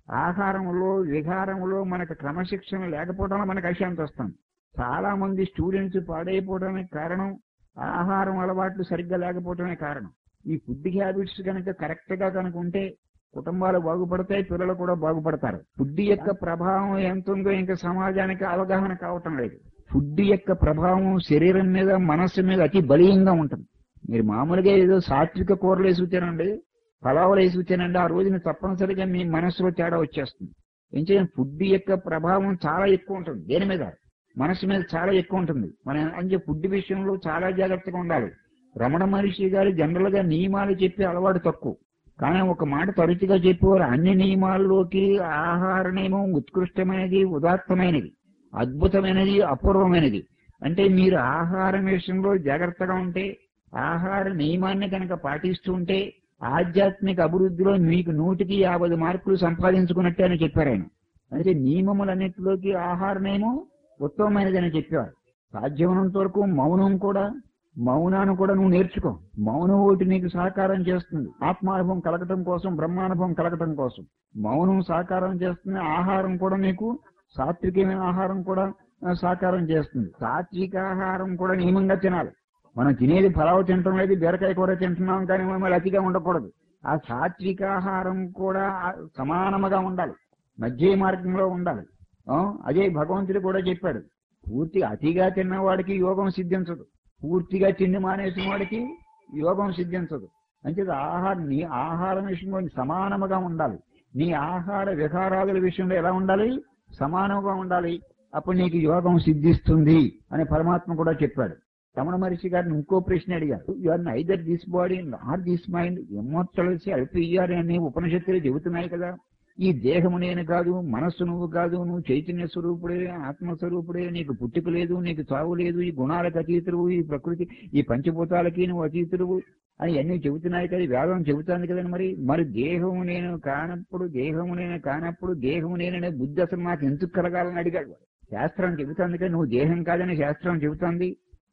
ఆహారంలో విహారంలో మనకు క్రమశిక్షణ లేకపోవడం వల్ల మనకు అశాంతి వస్తుంది చాలా మంది స్టూడెంట్స్ పాడైపోవడానికి కారణం ఆహారం అలవాట్లు సరిగ్గా లేకపోవడమే కారణం ఈ ఫుడ్ హ్యాబిట్స్ కనుక కరెక్ట్ గా కనుక ఉంటే కుటుంబాలు బాగుపడతాయి పిల్లలు కూడా బాగుపడతారు ఫుడ్ యొక్క ప్రభావం ఎంత ఉందో ఇంకా సమాజానికి అవగాహన కావటం లేదు ఫుడ్ యొక్క ప్రభావం శరీరం మీద మనస్సు మీద అతి బలీయంగా ఉంటుంది మీరు మామూలుగా ఏదో సాత్విక కూరలు వేసి తినండి పలావులు వేసి తినండి ఆ రోజున తప్పనిసరిగా మీ మనస్సులో తేడా వచ్చేస్తుంది ఏం చేయాలి ఫుడ్ యొక్క ప్రభావం చాలా ఎక్కువ ఉంటుంది దేని మీద మనసు మీద చాలా ఎక్కువ ఉంటుంది మన అంటే ఫుడ్ విషయంలో చాలా జాగ్రత్తగా ఉండాలి రమణ మహర్షి గారు జనరల్ గా నియమాలు చెప్పే అలవాటు తక్కువ కానీ ఒక మాట తరచుగా చెప్పేవారు అన్ని నియమాల్లోకి ఆహార నియమం ఉత్కృష్టమైనది ఉదాత్తమైనది అద్భుతమైనది అపూర్వమైనది అంటే మీరు ఆహారం విషయంలో జాగ్రత్తగా ఉంటే ఆహార నియమాన్ని కనుక పాటిస్తూ ఉంటే ఆధ్యాత్మిక అభివృద్ధిలో మీకు నూటికి యాభై మార్కులు సంపాదించుకున్నట్టే అని చెప్పారు ఆయన అంటే నియమములన్నిటిలోకి ఆహార నియమం ఉత్తమమైనదని చెప్పేవారు సాధ్యమైనంత వరకు మౌనం కూడా మౌనాన్ని కూడా నువ్వు నేర్చుకో మౌనం ఒకటి నీకు సహకారం చేస్తుంది ఆత్మానుభవం కలగటం కోసం బ్రహ్మానుభవం కలగటం కోసం మౌనం సహకారం చేస్తుంది ఆహారం కూడా నీకు సాత్వికమైన ఆహారం కూడా ఆ, సహకారం చేస్తుంది సాత్విక ఆహారం కూడా నియమంగా తినాలి మనం తినేది పలావ్ తింటాం లేదు బీరకాయ కూర తింటున్నాం కానీ మళ్ళీ అతిగా ఉండకూడదు ఆ సాత్విక ఆహారం కూడా ఆ సమానముగా ఉండాలి మధ్య మార్గంలో ఉండాలి ఆ, అదే భగవంతుడు కూడా చెప్పాడు పూర్తి అతిగా తిన్నవాడికి యోగం సిద్ధించదు పూర్తిగా తిండి మానేసిన వాడికి యోగం సిద్ధించదు అంటే ఆహారం నీ ఆహారం విషయంలో సమానముగా ఉండాలి నీ ఆహార విహారాదుల విషయంలో ఎలా ఉండాలి సమానంగా ఉండాలి అప్పుడు నీకు యోగం సిద్ధిస్తుంది అని పరమాత్మ కూడా చెప్పాడు రమణ మహర్షి గారిని ఇంకో ప్రశ్న అడిగారు you're neither this body not this mind ఎమ్మొత్తలసి అల్పియ్యారు అని ఉపనిషత్తులు చెబుతున్నాయి కదా ఈ దేహము నేను కాదు మనస్సు నువ్వు కాదు నువ్వు చైతన్య స్వరూపుడే ఆత్మస్వరూపుడే నీకు పుట్టుక లేదు నీకు చావు లేదు ఈ గుణాలకు అతీతుడు ఈ ప్రకృతి ఈ పంచభూతాలకి నువ్వు అతీతుడు అని అన్ని చెబుతున్నాయి కదా వేదం చెబుతాను కదండి మరి మరి దేహము నేను కానప్పుడు దేహము నేను కానప్పుడు దేహము నేననే బుద్ధి అసలు నాకు ఎందుకు కలగాలని అడిగాడు వాడు. శాస్త్రం చెబుతుంది కదా నువ్వు దేహం కాదని శాస్త్రం చెబుతుంది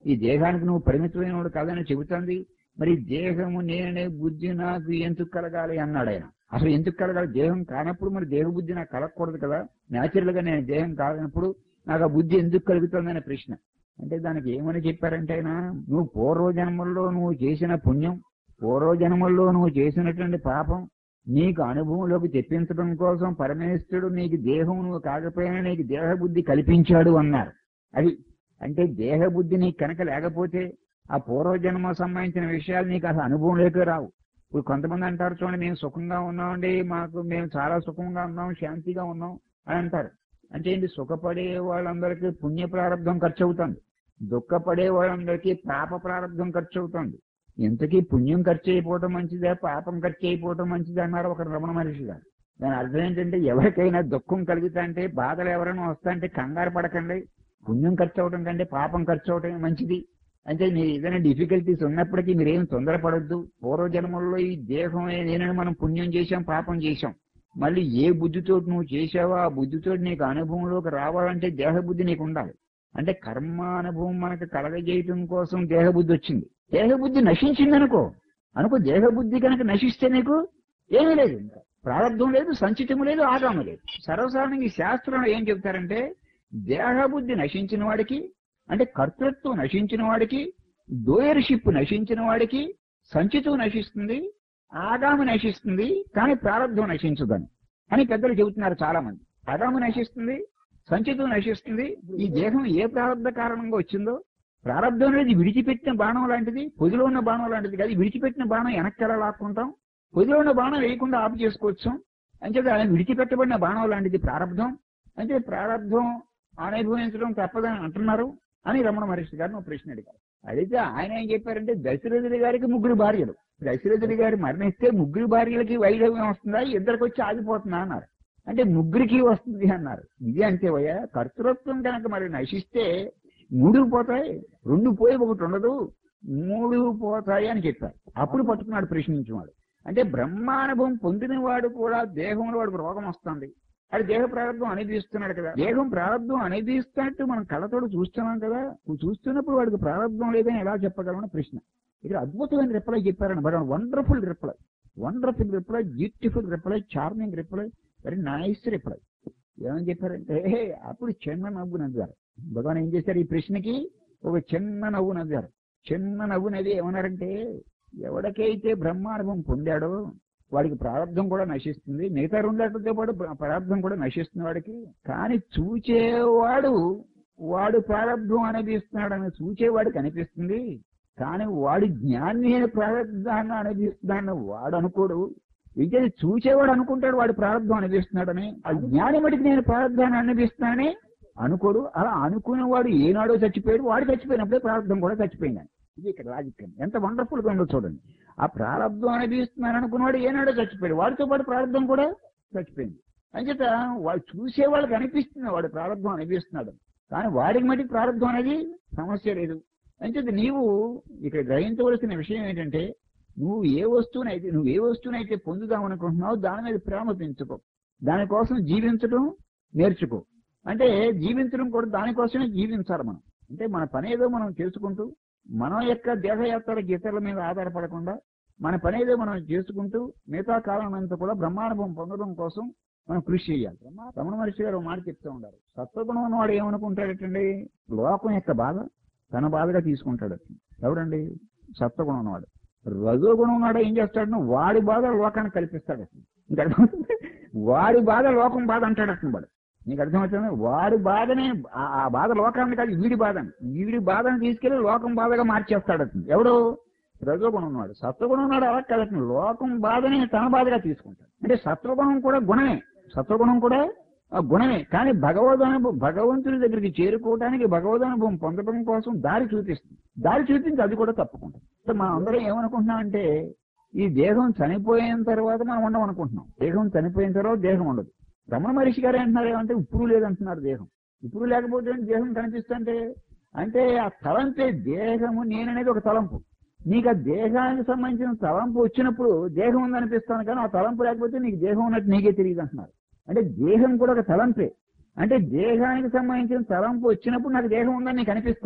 ఈ దేహానికి నువ్వు పరిమితమైన వాడు కాదని చెబుతుంది మరి దేహము నేనే బుద్ధి నాకు ఎందుకు కలగాలి అన్నాడు ఆయన అసలు ఎందుకు కలగాలి దేహం కానప్పుడు మరి దేహ బుద్ధి నాకు కలగకూడదు కదా న్యాచురల్ గా నేను దేహం కానప్పుడు నాకు ఆ బుద్ధి ఎందుకు కలుగుతుందనే ప్రశ్న అంటే దానికి ఏమని చెప్పారంటే ఆయన నువ్వు పూర్వ జన్మల్లో నువ్వు చేసిన పుణ్యం పూర్వ జన్మల్లో నువ్వు చేసినటువంటి పాపం నీకు అనుభవంలోకి తెప్పించడం కోసం పరమేశ్వరుడు నీకు దేహం నువ్వు కాకపోయినా నీకు దేహ బుద్ధి కల్పించాడు అన్నారు అది అంటే దేహ బుద్ధి నీకు కనుక లేకపోతే ఆ పూర్వజన్మ సంబంధించిన విషయాలు నీకు అసలు అనుభవంలోకి రావు ఇప్పుడు కొంతమంది అంటారు చూడండి మేము సుఖంగా ఉన్నామండి మాకు మేము చాలా సుఖంగా ఉన్నాం శాంతిగా ఉన్నాం అని అంటారు అంటే ఏంటి సుఖపడే వాళ్ళందరికీ పుణ్య ప్రారంభం ఖర్చు అవుతుంది దుఃఖపడే వాళ్ళందరికీ పాప ప్రారంభం ఖర్చు అవుతుంది ఇంతకీ పుణ్యం ఖర్చు అయిపోవటం మంచిదే పాపం ఖర్చు అయిపోవటం మంచిదే అన్నారు ఒక రమణ మహర్షి గారు దాని అర్థం ఏంటంటే ఎవరికైనా దుఃఖం కలుగుతా అంటే బాధలు ఎవరైనా వస్తా అంటే కంగారు పడకండి పుణ్యం ఖర్చు అవటం కంటే పాపం ఖర్చు అవటం మంచిది అంటే మీరు ఏదైనా డిఫికల్టీస్ ఉన్నప్పటికీ మీరేం తొందరపడొద్దు పూర్వజన్మల్లో ఈ దేహం నేనని మనం పుణ్యం చేశాం పాపం చేశాం మళ్ళీ ఏ బుద్ధితో నువ్వు చేసావో ఆ బుద్ధితో నీకు అనుభవంలోకి రావాలంటే దేహ బుద్ధి నీకు ఉండాలి అంటే కర్మ అనుభవం మనకు కలగజేయటం కోసం దేహ బుద్ధి వచ్చింది దేహ బుద్ధి నశించింది అనుకో అనుకో దేహ బుద్ధి కనుక నశిస్తే నీకు ఏమీ లేదు ఇంకా ప్రారంభం లేదు సంచితము లేదు ఆగము లేదు సర్వసాధారణంగా ఈ శాస్త్రంలో ఏం చెప్తారంటే దేహ బుద్ధి నశించిన వాడికి అంటే కర్తృత్వం నశించిన వాడికి డోయర్షిప్ నశించిన వాడికి సంచితం నశిస్తుంది ఆగాము నశిస్తుంది కానీ ప్రారంభం నశించదని అని పెద్దలు చెబుతున్నారు చాలా మంది ఆగాము నశిస్తుంది సంచితం నశిస్తుంది ఈ దేహం ఏ ప్రారంభ కారణంగా వచ్చిందో ప్రారంభం అనేది విడిచిపెట్టిన బాణం లాంటిది పొదిలో ఉన్న బాణం లాంటిది కాదు విడిచిపెట్టిన బాణం వెనక్కి ఎలా లాక్కుంటాం పొదిలో ఉన్న బాణం వేయకుండా ఆపు చేసుకోవచ్చు అంచేది ఆయన విడిచిపెట్టబడిన బాణం లాంటిది ప్రారంభం అంటే ప్రారంభం అనుభవించడం తప్పదని అంటున్నారు అని రమణ మహర్షి గారిని ఒక ప్రశ్న అడిగారు అడిగితే ఆయన ఏం చెప్పారంటే దశరథుడి గారికి ముగ్గురు భార్యలు దశరథుడి గారు మరణిస్తే ముగ్గురు భార్యలకి వైధవ్యం వస్తుందా ఇద్దరికి వచ్చి ఆగిపోతుందా అన్నారు అంటే ముగ్గురికి వస్తుంది అన్నారు ఇది అంటే వయ్యా కర్తృత్వం కనుక మరి నశిస్తే మూడు పోతాయి రెండు పోయి ఒకటి ఉండదు మూడు పోతాయి అని చెప్పారు అప్పుడు పట్టుకున్నాడు ప్రశ్నించేవాడు అంటే బ్రహ్మానుభవం పొందిన వాడు కూడా దేహంలో వాడికి రోగం వస్తుంది అది దేహ ప్రారంభం అనుభవిస్తున్నాడు కదా దేహం ప్రారంభం అనుభవిస్తున్నట్టు మనం కళ్ళతోడు చూస్తున్నాం కదా చూస్తున్నప్పుడు వాడికి ప్రారంభం లేదని ఎలా చెప్పగలమని ప్రశ్న ఇక్కడ అద్భుతమైన రిప్లై చెప్పారని మరి wonderful reply wonderful reply beautiful reply charming reply very nice reply ఏమని చెప్పారంటే అప్పుడు చిన్న నవ్వు నవ్వారు భగవాన్ ఏం చేశారు ఈ ప్రశ్నకి ఒక చిన్న నవ్వు నవ్వారు చిన్న నవ్వు నవ్వి ఏమన్నారంటే ఎవరికైతే బ్రహ్మానుభవం పొందాడో వాడికి ప్రారంభం కూడా నశిస్తుంది మిగతా రెండేళ్లతో పాటు ప్రారంభం కూడా నశిస్తుంది వాడికి కానీ చూచేవాడు వాడు ప్రారంభం అనుభవిస్తున్నాడని చూచేవాడికి అనిపిస్తుంది కానీ వాడి జ్ఞాని ప్రారంభాన్ని అనుభవిస్తున్నాడని వాడు అనుకోడు ఇంకా చూచేవాడు అనుకుంటాడు వాడు ప్రారంభం అనిపిస్తున్నాడని ఆ జ్ఞాని మటుకు నేను ప్రారంభాన్ని అనుభవిస్తున్నానని అనుకోడు అలా అనుకునేవాడు ఏనాడో చచ్చిపోయాడు వాడు చచ్చిపోయినప్పుడే ప్రారంభం కూడా చచ్చిపోయిందని ఇది ఇక్కడ లాజిక్ ఎంత వండర్ఫుల్ గా ఉందో చూడండి ఆ ప్రారంభం అనుభవిస్తున్నాను అనుకున్నవాడు ఏనాడో చచ్చిపోయాడు వాడితో పాటు ప్రారంభం కూడా చచ్చిపోయింది అంచేత వాడు చూసే వాళ్ళకి అనిపిస్తుంది వాడు ప్రారంభం అనుభవిస్తున్నాడు కానీ వాడికి మటుకు ప్రారంభం అనేది సమస్య లేదు అంచేత నీవు ఇక్కడ గ్రహించవలసిన విషయం ఏంటంటే నువ్వు ఏ వస్తువునైతే నువ్వు ఏ వస్తువునైతే పొందుదాం అనుకుంటున్నావు దాని మీద ప్రేమ పెంచుకో దానికోసం జీవించడం నేర్చుకో అంటే జీవించడం కూడా దానికోసమే జీవించాలి మనం అంటే మన పని ఏదో మనం చేసుకుంటూ మన యొక్క దేహయాత్ర గీతల మీద ఆధారపడకుండా మన పని ఏదో మనం చేసుకుంటూ మిగతా కాలం అంతా కూడా బ్రహ్మానుభవం పొందడం కోసం మనం కృషి చేయాలి రమణ మహర్షి గారు ఒక మాట చెప్తూ ఉంటారు సత్వగుణం ఉన్నవాడు ఏమనుకుంటాడటండి లోకం యొక్క బాధ తన బాధగా తీసుకుంటాడు ఎవడండి సత్వగుణం ఉన్నవాడు రజోగుణం ఉన్నాడు ఏం చేస్తాడు వాడి బాధ లోకానికి కల్పిస్తాడు ఇంకా అర్థమవుతుంది వాడి బాధ లోకం బాధ అంటాడు అసలు వాడు నీకు అర్థమవుతుంది వాడి బాధనే ఆ- ఆ బాధ లోకాన్ని కాదు వీడి బాధని వీడి బాధను తీసుకెళ్లి లోకం బాధగా మార్చేస్తాడు అతను ఎవడు రజోగుణం ఉన్నాడు సత్వగుణం ఉన్నాడు అలా కాదు అతను లోకం బాధని తన బాధగా తీసుకుంటాడు అంటే సత్వగుణం కూడా గుణమే సత్వగుణం కూడా ఆ గుణమే కానీ భగవద్ అనుభవం భగవంతుడి దగ్గరికి చేరుకోవడానికి భగవద్ అనుభవం పొందడం కోసం దారి చూపిస్తుంది దారి చూపించి అది కూడా తప్పుకుంటుంది అంటే మనం అందరం ఏమనుకుంటున్నాం అంటే ఈ దేహం చనిపోయిన తర్వాత మనం ఉండం అనుకుంటున్నాం దేహం చనిపోయిన తర్వాత దేహం ఉండదు రమణ మహర్షి గారు అంటున్నారు ఏమంటే ఇప్పుడు లేదంటున్నారు దేహం ఇప్పుడు లేకపోతే ఏంటి దేహం కనిపిస్తుంటే అంటే ఆ తలంపే దేహము నేననేది ఒక తలంపు నీకు ఆ దేహానికి సంబంధించిన తలంపు వచ్చినప్పుడు దేహం ఉందనిపిస్తాను కానీ ఆ తలంపు లేకపోతే నీకు దేహం ఉన్నట్టు నీకే తెలియదు అంటున్నారు అంటే దేహం కూడా ఒక తలంపే అంటే దేహానికి సంబంధించిన తలంపు వచ్చినప్పుడు నాకు దేహం ఉందని నీకు అనిపిస్తుంది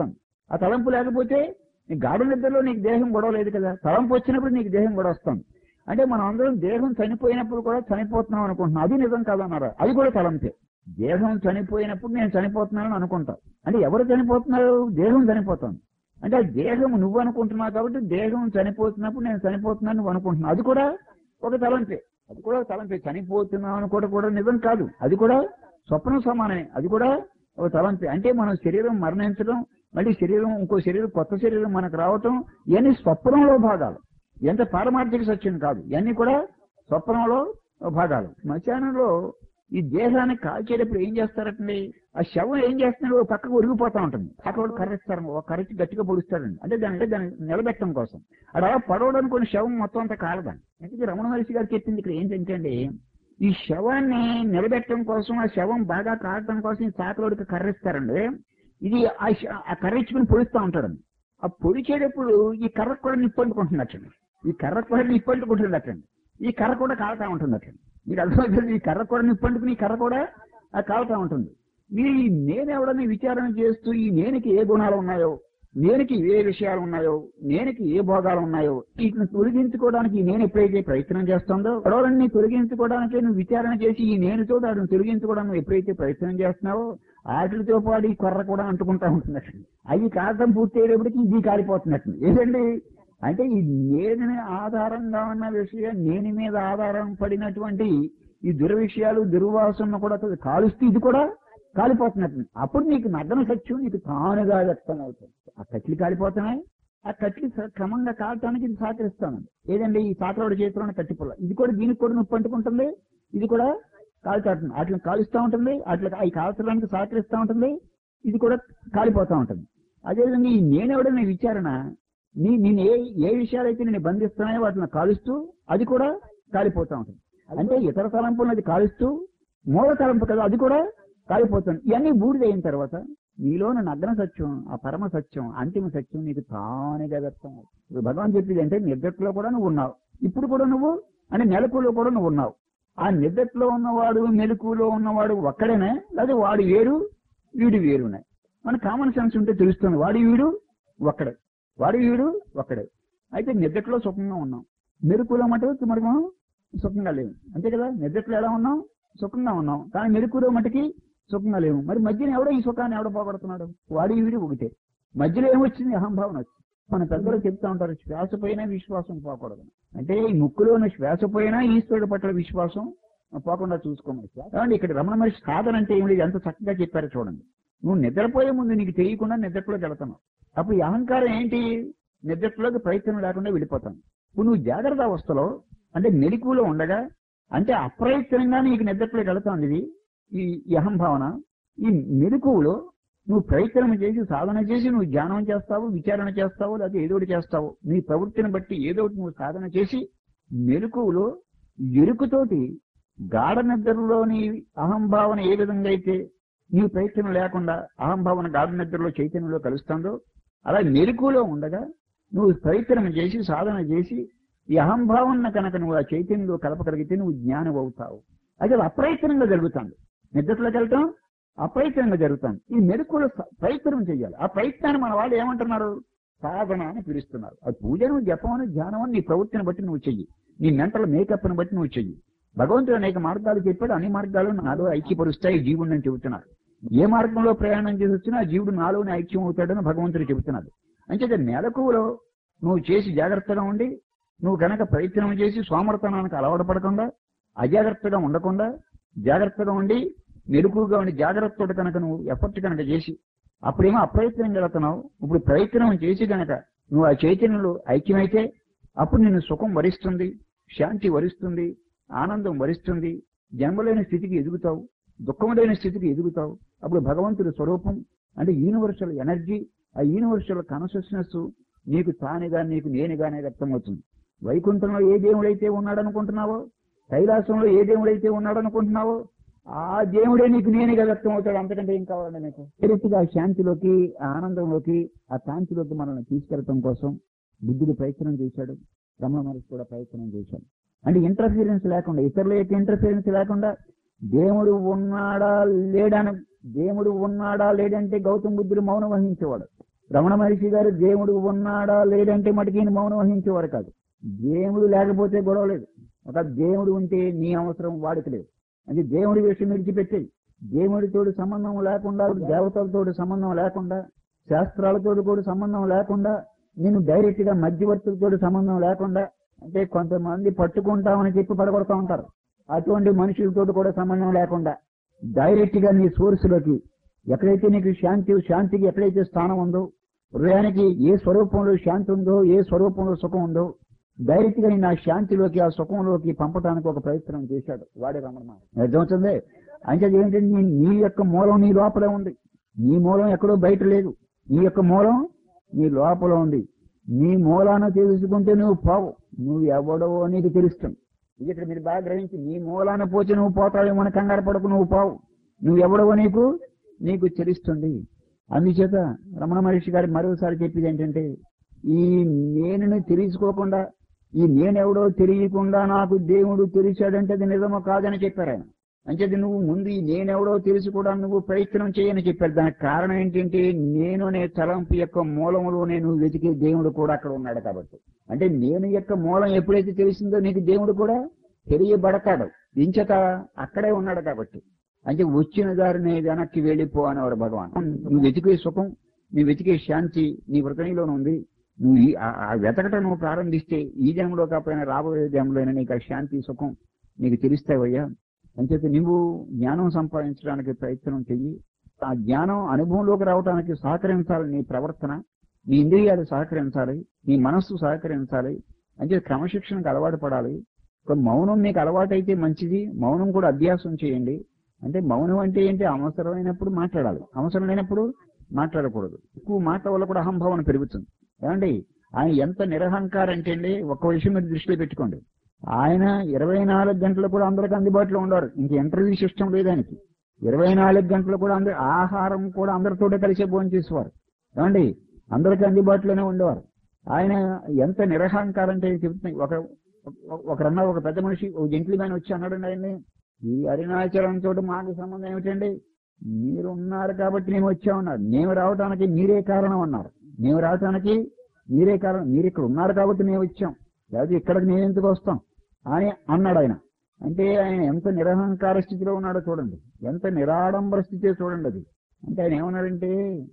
ఆ తలంపు లేకపోతే నీ గాఢ నిద్రలో నీకు దేహం గొడవ లేదు కదా తలంపు వచ్చినప్పుడు నీకు దేహం గొడవ వస్తుంది అంటే మనం అందరం దేహం చనిపోయినప్పుడు కూడా చనిపోతున్నాం అనుకుంటున్నాం అది నిజం కాదన్నారు అది కూడా తలంపే దేహం చనిపోయినప్పుడు నేను చనిపోతున్నానని అనుకుంటా అంటే ఎవరు చనిపోతున్నారు దేహం చనిపోతుంది అంటే ఆ దేహం నువ్వు అనుకుంటున్నావు కాబట్టి దేహం చనిపోతున్నప్పుడు నేను చనిపోతున్నాను నువ్వు అనుకుంటున్నావు అది కూడా ఒక తలంపే అది కూడా ఒక తలంపే చనిపోతున్నావు అనుకోవడం కూడా నిజం కాదు అది కూడా స్వప్నం సమానమే అది కూడా ఒక తలంపే అంటే మనం శరీరం మరణించడం మళ్ళీ శరీరం ఇంకో శరీరం కొత్త శరీరం మనకు రావటం ఇవన్నీ స్వప్నంలో భాగాలు ఎంత పారమార్థిక సత్యం కాదు ఇవన్నీ కూడా స్వప్నంలో భాగాలు శ్మశానంలో ఈ దేహాన్ని కాల్చేటప్పుడు ఏం చేస్తారంటే ఆ శవం ఏం చేస్తున్నాడు ఓ పక్కకు ఒరిగిపోతా ఉంటుంది అక్కడ వాడు కర్రిస్తారు ఒక కర్రించి గట్టిగా పొడుస్తాడండి అంటే దాని దాన్ని నిలబెట్టడం కోసం అక్కడ అలా పడవడానికి కొన్ని శవం మొత్తం అంతా కాలదండి అందుకే రమణ మహర్షి గారు చెప్పింది ఇక్కడ ఏంటంటే అండి, ఈ శవాన్ని నిలబెట్టడం కోసం ఆ శవం బాగా కాలటం కోసం ఈ చాకలోడికి కర్రిస్తారండి ఇది ఆ శ- ఆ కర్రించుకుని పొడుస్తూ ఉంటాడండి ఆ పొడిచేటప్పుడు ఈ కర్ర కూడా నిప్పంటుకుంటున్నట్టండి ఈ కర్ర కూడా నిప్పంటుకుంటున్నట్టండి ఈ కర్ర కూడా కాలుతా ఉంటుందటండి మీరు అర్థమవుతుంది ఈ కర్ర కూడా నిప్పంటుకుని ఈ కర్ర కూడా ఆ కాలుతా ఉంటుంది మీరు ఈ నేనెవడని విచారణ చేస్తూ ఈ నేనికి ఏ గుణాలు ఉన్నాయో నేనికి ఏ విషయాలు ఉన్నాయో నేనికి ఏ భోగాలు ఉన్నాయో వీటిని తొలగించుకోవడానికి ఈ నేను ఎప్పుడైతే ప్రయత్నం చేస్తుందో గొడవలన్నీ తొలగించుకోవడానికి నువ్వు విచారణ చేసి ఈ నేనుతో దాన్ని తొలగించుకోవడానికి నువ్వు ఎప్పుడైతే ప్రయత్నం చేస్తున్నావో వాటితో పాటు ఈ కొర్ర కూడా అంటుకుంటా ఉంటున్నట్టు అవి కారణం పూర్తి అయ్యేటప్పటికి ఇది కాలిపోతున్నట్టు ఏంటండి అంటే ఈ నేనుని ఆధారంగా ఉన్న విషయం నేను మీద ఆధారం పడినటువంటి ఈ దుర్విషయాలు దుర్వాసన కూడా కాలుస్తూ ఇది కూడా కాలిపోతున్నట్టు అప్పుడు నీకు నగ్న సత్యం నీకు తానుగా వ్యక్తం అవుతుంది ఆ కట్లు కాలిపోతున్నాయి ఆ కట్లు స- క్రమంగా కాలటానికి ఇది సహకరిస్తానండి ఏదండి ఈ సాకరోడి చేతిలో ఉన్న కట్టి పుల్ల ఇది కూడా దీనికి కూడా నొప్పి అంటుకుంటుంది ఇది కూడా కాలుతాడుతుంది వాటిని కాలుస్తూ ఉంటుంది వాటికి అవి కాల్చడానికి సహకరిస్తూ ఉంటుంది ఇది కూడా కాలిపోతూ ఉంటుంది అదేవిధంగా ఈ నేనెవడనే విచారణ నీ నేను ఏ ఏ విషయాలైతే నేను బంధిస్తున్నాయో వాటిని కాలుస్తూ అది కూడా కాలిపోతూ ఉంటుంది అంటే ఇతర తలంపులను అది కాలుస్తూ మూల తలంపు కదా అది కూడా కాలిపోతుంది ఇవన్నీ బూడిదైన తర్వాత నీలోని నగ్న సత్యం ఆ పరమ సత్యం అంతిమ సత్యం నీకు తానుగా వ్యక్తం అవుతుంది. ఇప్పుడు భగవాన్ చెప్పింది అంటే నిద్రలో కూడా నువ్వు ఉన్నావు ఇప్పుడు కూడా నువ్వు అంటే మెలకులో కూడా నువ్వు ఉన్నావు ఆ నిద్రలో ఉన్నవాడు మెలకులో ఉన్నవాడు ఒక్కడేనే లేదా వాడు వేరు వీడు వేరునే మన కామన్ సెన్స్ ఉంటే తెలుస్తుంది వాడి వీడు ఒక్కడే వాడి వీడు ఒక్కడే అయితే నిద్రలో సుఖంగా ఉన్నాం మెరుకులో మటుకు మరి మనం సుఖంగా లేవు అంతే కదా నిద్రలో ఎలా ఉన్నాం సుఖంగా ఉన్నాం కానీ మెరుకులో మటుకి సుఖంగా లేవు మరి మధ్యన ఎవడో ఈ సుఖాన్ని ఎవడో పోగొడుతున్నాడు వాడి వీడి ఒకటే మధ్యలో ఏమొచ్చింది అహంభావన వచ్చింది మన పెద్దలు చెప్తా ఉంటారు శ్వాస పైన విశ్వాసం పోకూడదు అంటే ఈ ముక్కులో ఉన్న శ్వాస పైన ఈశ్వరుడు పట్ల విశ్వాసం పోకుండా చూసుకోమని ఏమండి ఇక్కడ రమణ మహర్షి సాధన అంటే ఏమి లేదు ఎంత చక్కగా చెప్పారో చూడండి నువ్వు నిద్రపోయే ముందు నీకు తెలియకుండా నిద్రలోకి వెళుతున్నావు అప్పుడు ఈ అహంకారం ఏంటి నిద్రలోకి ప్రయత్నం లేకుండా వెళ్ళిపోతాను ఇప్పుడు నువ్వు జాగ్రత్త అవస్థలో అంటే మెలకువలో ఉండగా అంటే అప్రయత్నంగా నీకు నిద్రలోకి వెళుతుంది ఇది ఈ ఈ అహంభావన ఈ మెలకువలో నువ్వు ప్రయత్నం చేసి సాధన చేసి నువ్వు ధ్యానం చేస్తావు విచారణ చేస్తావు లేకపోతే ఏదో ఒకటి చేస్తావు నీ ప్రవృత్తిని బట్టి ఏదో ఒకటి నువ్వు సాధన చేసి మెలకువలో ఎరుకుతోటి గాఢ నిద్రలోని అహంభావన ఏ విధంగా అయితే నీ ప్రయత్నం లేకుండా అహంభావన గాఢ నిద్రలో చైతన్యంలో కలుస్తుందో అలా మెలకువలో ఉండగా నువ్వు ప్రయత్నం చేసి సాధన చేసి ఈ అహంభావన కనుక నువ్వు ఆ చైతన్యంలో కలపగలిగితే నువ్వు జ్ఞానం అవుతావు అది అది అప్రయత్నంగా జరుగుతుంది నిద్రలోకి వెళ్ళటం అప్రయత్నంగా జరుగుతుంది ఈ మెరుకులు స- ప్రయత్నం చేయాలి ఆ ప్రయత్నాన్ని మన వాళ్ళు ఏమంటున్నారు సాధన అని పిలుస్తున్నారు అది పూజను జపమని ధ్యానం అని నీ ప్రవృత్తిని బట్టి నువ్వు చెయ్యి నీ మెంటల్ మేకప్ని బట్టి నువ్వు చెయ్యి భగవంతుడు అనేక మార్గాలు చెప్పాడు అన్ని మార్గాలు నాలో ఐక్యపరుస్తాయి జీవుడిని అని చెబుతున్నారు ఏ మార్గంలో ప్రయాణం చేసి వచ్చినా ఆ జీవుడు నాలోనే ఐక్యం అవుతాడని భగవంతుడు చెబుతున్నాడు అంచేత నెలకువలో నువ్వు చేసి జాగ్రత్తగా ఉండి నువ్వు కనుక ప్రయత్నం చేసి సోమర్తనానికి అలవాటు పడకుండా అజాగ్రత్తగా ఉండకుండా జాగ్రత్తగా ఉండి మెరుకుగా ఉండి జాగ్రత్తతో కనుక నువ్వు ఎఫర్ట్ కనుక చేసి అప్పుడేమో అప్రయత్నం వెళుతున్నావు ఇప్పుడు ప్రయత్నం చేసి కనుక నువ్వు ఆ చైతన్యంలో ఐక్యమైతే అప్పుడు నిన్ను సుఖం వరిస్తుంది శాంతి వరిస్తుంది ఆనందం వరిస్తుంది జన్మలేని స్థితికి ఎదుగుతావు దుఃఖం లేని స్థితికి ఎదుగుతావు అప్పుడు భగవంతుడి స్వరూపం అంటే యూనివర్సల్ ఎనర్జీ ఆ యూనివర్సల్ కాన్షియస్నెస్ నీకు తానుగా నీకు నేనుగానే వ్యక్తమవుతుంది వైకుంఠంలో ఏ దేవుడైతే ఉన్నాడనుకుంటున్నావో కైలాసంలో ఏ దేవుడైతే ఉన్నాడనుకుంటున్నావో ఆ దేవుడే నీకు నేనుగా వ్యక్తం అవుతాడు అంతకంటే ఏం కావాలండి నీకు డైరెక్ట్గా ఆ శాంతిలోకి ఆ ఆనందంలోకి ఆ కాంతిలోకి మనల్ని తీసుకెళ్ళటం కోసం బుద్ధుడు ప్రయత్నం చేశాడు రమణ మహర్షి కూడా ప్రయత్నం చేశాడు అంటే ఇంటర్ఫీరెన్స్ లేకుండా ఇతరుల యొక్క ఇంటర్ఫీరెన్స్ లేకుండా దేవుడు ఉన్నాడా లేడని దేవుడు ఉన్నాడా లేడంటే గౌతమ బుద్ధుడు మౌనం వహించేవాడు రమణ మహర్షి గారు దేవుడు ఉన్నాడా లేదంటే మటుకి ఈయన మౌనం వహించేవారు కాదు దేవుడు లేకపోతే గొడవ లేదు ఒక దేవుడు ఉంటే నీ అవసరం వాడికి లేదు అంటే దేవుడి విషయం విడిచిపెట్టేది దేవుడితోటి సంబంధం లేకుండా దేవతలతోటి సంబంధం లేకుండా శాస్త్రాలతోటి కూడా సంబంధం లేకుండా నేను డైరెక్ట్ గా మధ్యవర్తులతోటి సంబంధం లేకుండా అంటే కొంతమంది పట్టుకుంటామని చెప్పి పడగొడతా ఉంటారు అటువంటి మనుషులతోటి కూడా సంబంధం లేకుండా డైరెక్ట్ గా నీ సోర్స్ లోకి ఎక్కడైతే నీకు శాంతి శాంతికి ఎక్కడైతే స్థానం ఉందో హృదయానికి ఏ స్వరూపంలో శాంతి ఉందో ఏ స్వరూపంలో సుఖం ఉందో డైరెక్ట్ గా నేను ఆ శాంతిలోకి ఆ సుఖంలోకి పంపడానికి ఒక ప్రయత్నం చేశాడు వాడే రమణ అర్థమవుతుంది అంటే ఏంటంటే నీ- నీ యొక్క మూలం నీ లోపలే ఉంది నీ మూలం ఎక్కడో బయట లేదు నీ యొక్క మూలం నీ లోపల ఉంది నీ మూలాన తెలుసుకుంటే నువ్వు పోవు నువ్వు ఎవడో నీకు తెలుస్తుంది ఇది ఇక్కడ మీరు బాగా గ్రహించి నీ మూలాన పోచి నువ్వు పోతావేమో అని కంగారు పడకు నువ్వు పోవు నువ్వు ఎవడవో నీకు నీకు తెలుస్తుంది అందుచేత రమణ మహర్షి గారు మరోసారి చెప్పేది ఏంటంటే ఈ నేనుని తెలుసుకోకుండా ఈ నేనెవడో తెలియకుండా నాకు దేవుడు తెలిసాడంటే అది నిజమో కాదని చెప్పారు ఆయన అంచేది నువ్వు ముందు ఈ నేనెవడో తెలిసి కూడా నువ్వు ప్రయత్నం చేయని చెప్పారు దానికి కారణం ఏంటంటే నేను అనే తలంపు యొక్క మూలంలో నేను వెతికే దేవుడు కూడా అక్కడ ఉన్నాడు కాబట్టి అంటే నేను యొక్క మూలం ఎప్పుడైతే తెలిసిందో నీకు దేవుడు కూడా తెలియబడతాడు ఇంచట అక్కడే ఉన్నాడు కాబట్టి అంటే వచ్చిన దారిని వెనక్కి వెళ్ళిపో అనేవాడు భగవాన్ నువ్వు వెతికే సుఖం నీ వెతికే శాంతి నీ హృదయంలోనే ఉంది నువ్వు ఈ- ఆ- ఆ వెతకటం నువ్వు ప్రారంభిస్తే ఈ జన్మలో కాకపోయినా రాబోయే జన్మలో నీకు ఆ శాంతి సుఖం నీకు తెలుస్తావయ్యా అంచేత నువ్వు జ్ఞానం సంపాదించడానికి ప్రయత్నం చెయ్యి ఆ జ్ఞానం అనుభవంలోకి రావడానికి సహకరించాలి నీ ప్రవర్తన నీ ఇంద్రియాలు సహకరించాలి నీ మనస్సు సహకరించాలి అంటే క్రమశిక్షణకు అలవాటు పడాలి ఒక మౌనం మీకు అలవాటైతే మంచిది మౌనం కూడా అభ్యాసం చేయండి అంటే మౌనం అంటే ఏంటి అవసరమైనప్పుడు మాట్లాడాలి అవసరం లేనప్పుడు మాట్లాడకూడదు ఎక్కువ మాటల వల్ల కూడా అహంభావన పెరుగుతుంది ఏమండి ఆయన ఎంత నిరహంకారం అంటే అండి ఒక్క విషయం మీరు దృష్టిలో పెట్టుకోండి ఆయన ఇరవై నాలుగు గంటలు కూడా అందరికి అందుబాటులో ఉండరు ఇంక ఇంటర్వ్యూ సిస్టమ్ లేదు ఆయనకి ఇరవై నాలుగు గంటలు కూడా అందరు ఆహారం కూడా అందరితోటే కలిసే భోజనం చేసేవారు ఏమండి అందరికి అందుబాటులోనే ఉండేవారు ఆయన ఎంత నిరహంకారం అంటే చెప్తున్నాయి ఒక ఒక- ఒకరన్నా ఒక పెద్ద మనిషి ఒక జంట్లీ మ్యాన్ వచ్చి అన్నాడండి ఆయన్ని ఈ అరుణాచలం తోటి మాకు సంబంధం ఏమిటండి మీరు ఉన్నారు కాబట్టి మేము వచ్చామన్నారు మేము రావడానికి మీరే కారణం అన్నారు మేము రావడానికి మీరే కారణం మీరు ఇక్కడ ఉన్నారు కాబట్టి మేము వచ్చాం లేదా ఇక్కడికి మేము ఎందుకు వస్తాం అని అన్నాడు ఆయన అంటే ఆయన ఎంత నిరహంకార స్థితిలో ఉన్నాడో చూడండి ఎంత నిరాడంబర స్థితి చూడండి అది అంటే ఆయన ఏమన్నాడంటే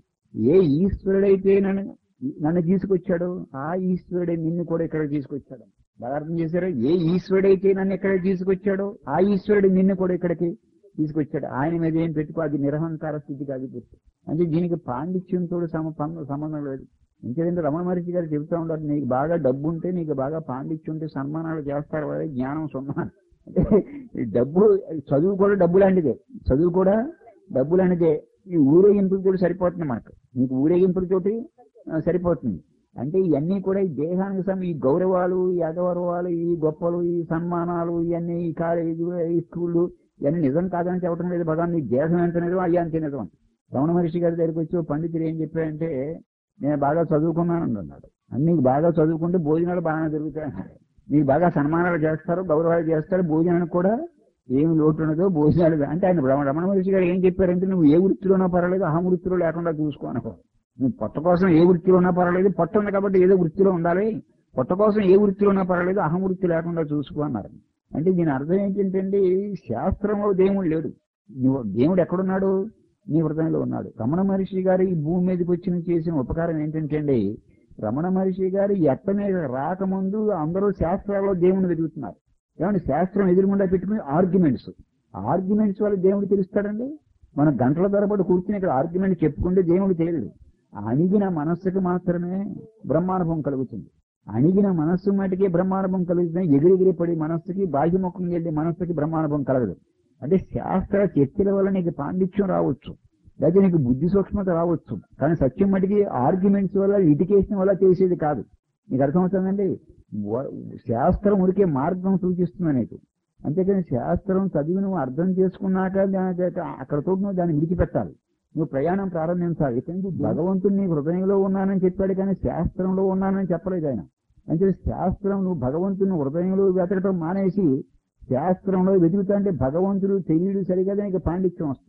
ఏ ఈశ్వరుడైతే నన్ను నన్ను తీసుకొచ్చాడు ఆ ఈశ్వరుడే నిన్ను కూడా ఇక్కడ తీసుకొచ్చాడు బాగా అర్థం చేశారు ఏ ఈశ్వరుడైతే నన్ను ఇక్కడ తీసుకొచ్చాడో ఆ ఈశ్వరుడు నిన్ను కూడా ఇక్కడికి తీసుకొచ్చాడు ఆయన మీద ఏం పెట్టుకో అది నిరహంకార స్థితి కాదు గుర్తు అంటే దీనికి పాండిత్యంతో సమ పం- సంబంధం లేదు ఇంకేంటే రమణ మహర్షి గారు చెబుతూ ఉంటారు నీకు బాగా డబ్బు ఉంటే నీకు బాగా పాండిత్యం ఉంటే సన్మానాలు చేస్తారు వాడే జ్ఞానం సున్నా అంటే ఈ డబ్బు చదువు కూడా డబ్బు లాంటిదే చదువు కూడా డబ్బు లాంటిదే ఈ ఊరేగింపులు కూడా సరిపోతుంది మనకు నీకు ఊరేగింపులతోటి ఆ, సరిపోతుంది అంటే ఇవన్నీ కూడా ఈ దేహానికి సం ఈ గౌరవాలు ఈ అగౌరవాలు ఈ గొప్పలు ఈ సన్మానాలు ఇవన్నీ ఈ కాలేజీలు ఈ స్కూళ్ళు ఇవన్నీ నిజం కాదని చెప్పడం లేదు భగవాన్ నీ దేహం ఎంత నిజం అయ్యా అంతే నిజం అని. రమణ మహర్షి గారి దగ్గరికి వచ్చి ఓ పండితుడు ఏం చెప్పారంటే నేను బాగా చదువుకున్నాను అన్నాడు అన్ని బాగా చదువుకుంటే భోజనాలు బాగానే జరుగుతాయి అన్నాడు నీకు బాగా సన్మానాలు చేస్తారు గౌరవాలు చేస్తారు భోజనానికి కూడా ఏమి లోటు ఉండదో భోజనాలు అంటే ఆయన రమణ రమణ మహర్షి గారు ఏం చెప్పారంటే నువ్వు ఏ వృత్తిలోనో పర్వాలేదు అహం వృత్తిలో లేకుండా చూసుకో అనుకో నువ్వు పొట్ట కోసం ఏ వృత్తిలో ఉన్నా పర్వాలేదు పొట్ట ఉంది కాబట్టి ఏదో వృత్తిలో ఉండాలి పొట్ట కోసం ఏ వృత్తిలో ఉన్నా పర్వాలేదు అహం వృత్తి లేకుండా చూసుకో అన్నారు అంటే దీని అర్థం ఏంటంటే శాస్త్రంలో దేవుడు లేడు నువ్వు దేవుడు ఎక్కడున్నాడు నీ హృదయంలో ఉన్నాడు రమణ మహర్షి గారు ఈ భూమి మీదకి వచ్చి చేసిన ఉపకారం ఏంటంటే అండి రమణ మహర్షి గారు ఎట్ట మీద రాకముందు అందరూ శాస్త్రాల్లో దేవుని వెతుకుతున్నారు ఏమంటే శాస్త్రం ఎదురుగుండా పెట్టుకుని ఆర్గ్యుమెంట్స్ ఆర్గ్యుమెంట్స్ వల్ల దేవుడు తెలుస్తాడండి మనం గంటల తరబడి కూర్చుని ఇక్కడ ఆర్గ్యుమెంట్ చెప్పుకుంటే దేవుడు తెలియదు అణిగిన మనస్సుకు మాత్రమే బ్రహ్మానుభవం కలుగుతుంది అణిగిన మనస్సు మటుకే బ్రహ్మానుభవం కలుగుతుంది ఎగిరెగిరి పడి మనస్సుకి బాహ్యముఖం వెళ్ళి మనస్సుకి బ్రహ్మానుభవం కలగదు అంటే శాస్త్ర చర్చల వల్ల నీకు పాండిత్యం రావచ్చు లేదా నీకు బుద్ధి సూక్ష్మత రావచ్చు కానీ సత్యం మటుకి ఆర్గ్యుమెంట్స్ వల్ల ఇటికేషన్ వల్ల చేసేది కాదు నీకు అర్థమవుతుందండి వ- శాస్త్రం ఉడికే మార్గం సూచిస్తుంది నీకు అంతేకాని శాస్త్రం చదివి నువ్వు అర్థం చేసుకున్నాక దాని అక్కడతో నువ్వు దాన్ని విడిచిపెట్టాలి నువ్వు ప్రయాణం ప్రారంభించాలి ఇక్కడి నుంచి భగవంతుడు నీ హృదయంలో ఉన్నానని చెప్పాడు కానీ శాస్త్రంలో ఉన్నానని చెప్పలేదు ఆయన అంటే శాస్త్రం నువ్వు భగవంతుని హృదయంలో వెతకటం మానేసి శాస్త్రంలో వెతుకుతా అంటే భగవంతుడు తెలియడు సరిగా నీకు పాండిత్యం వస్తుంది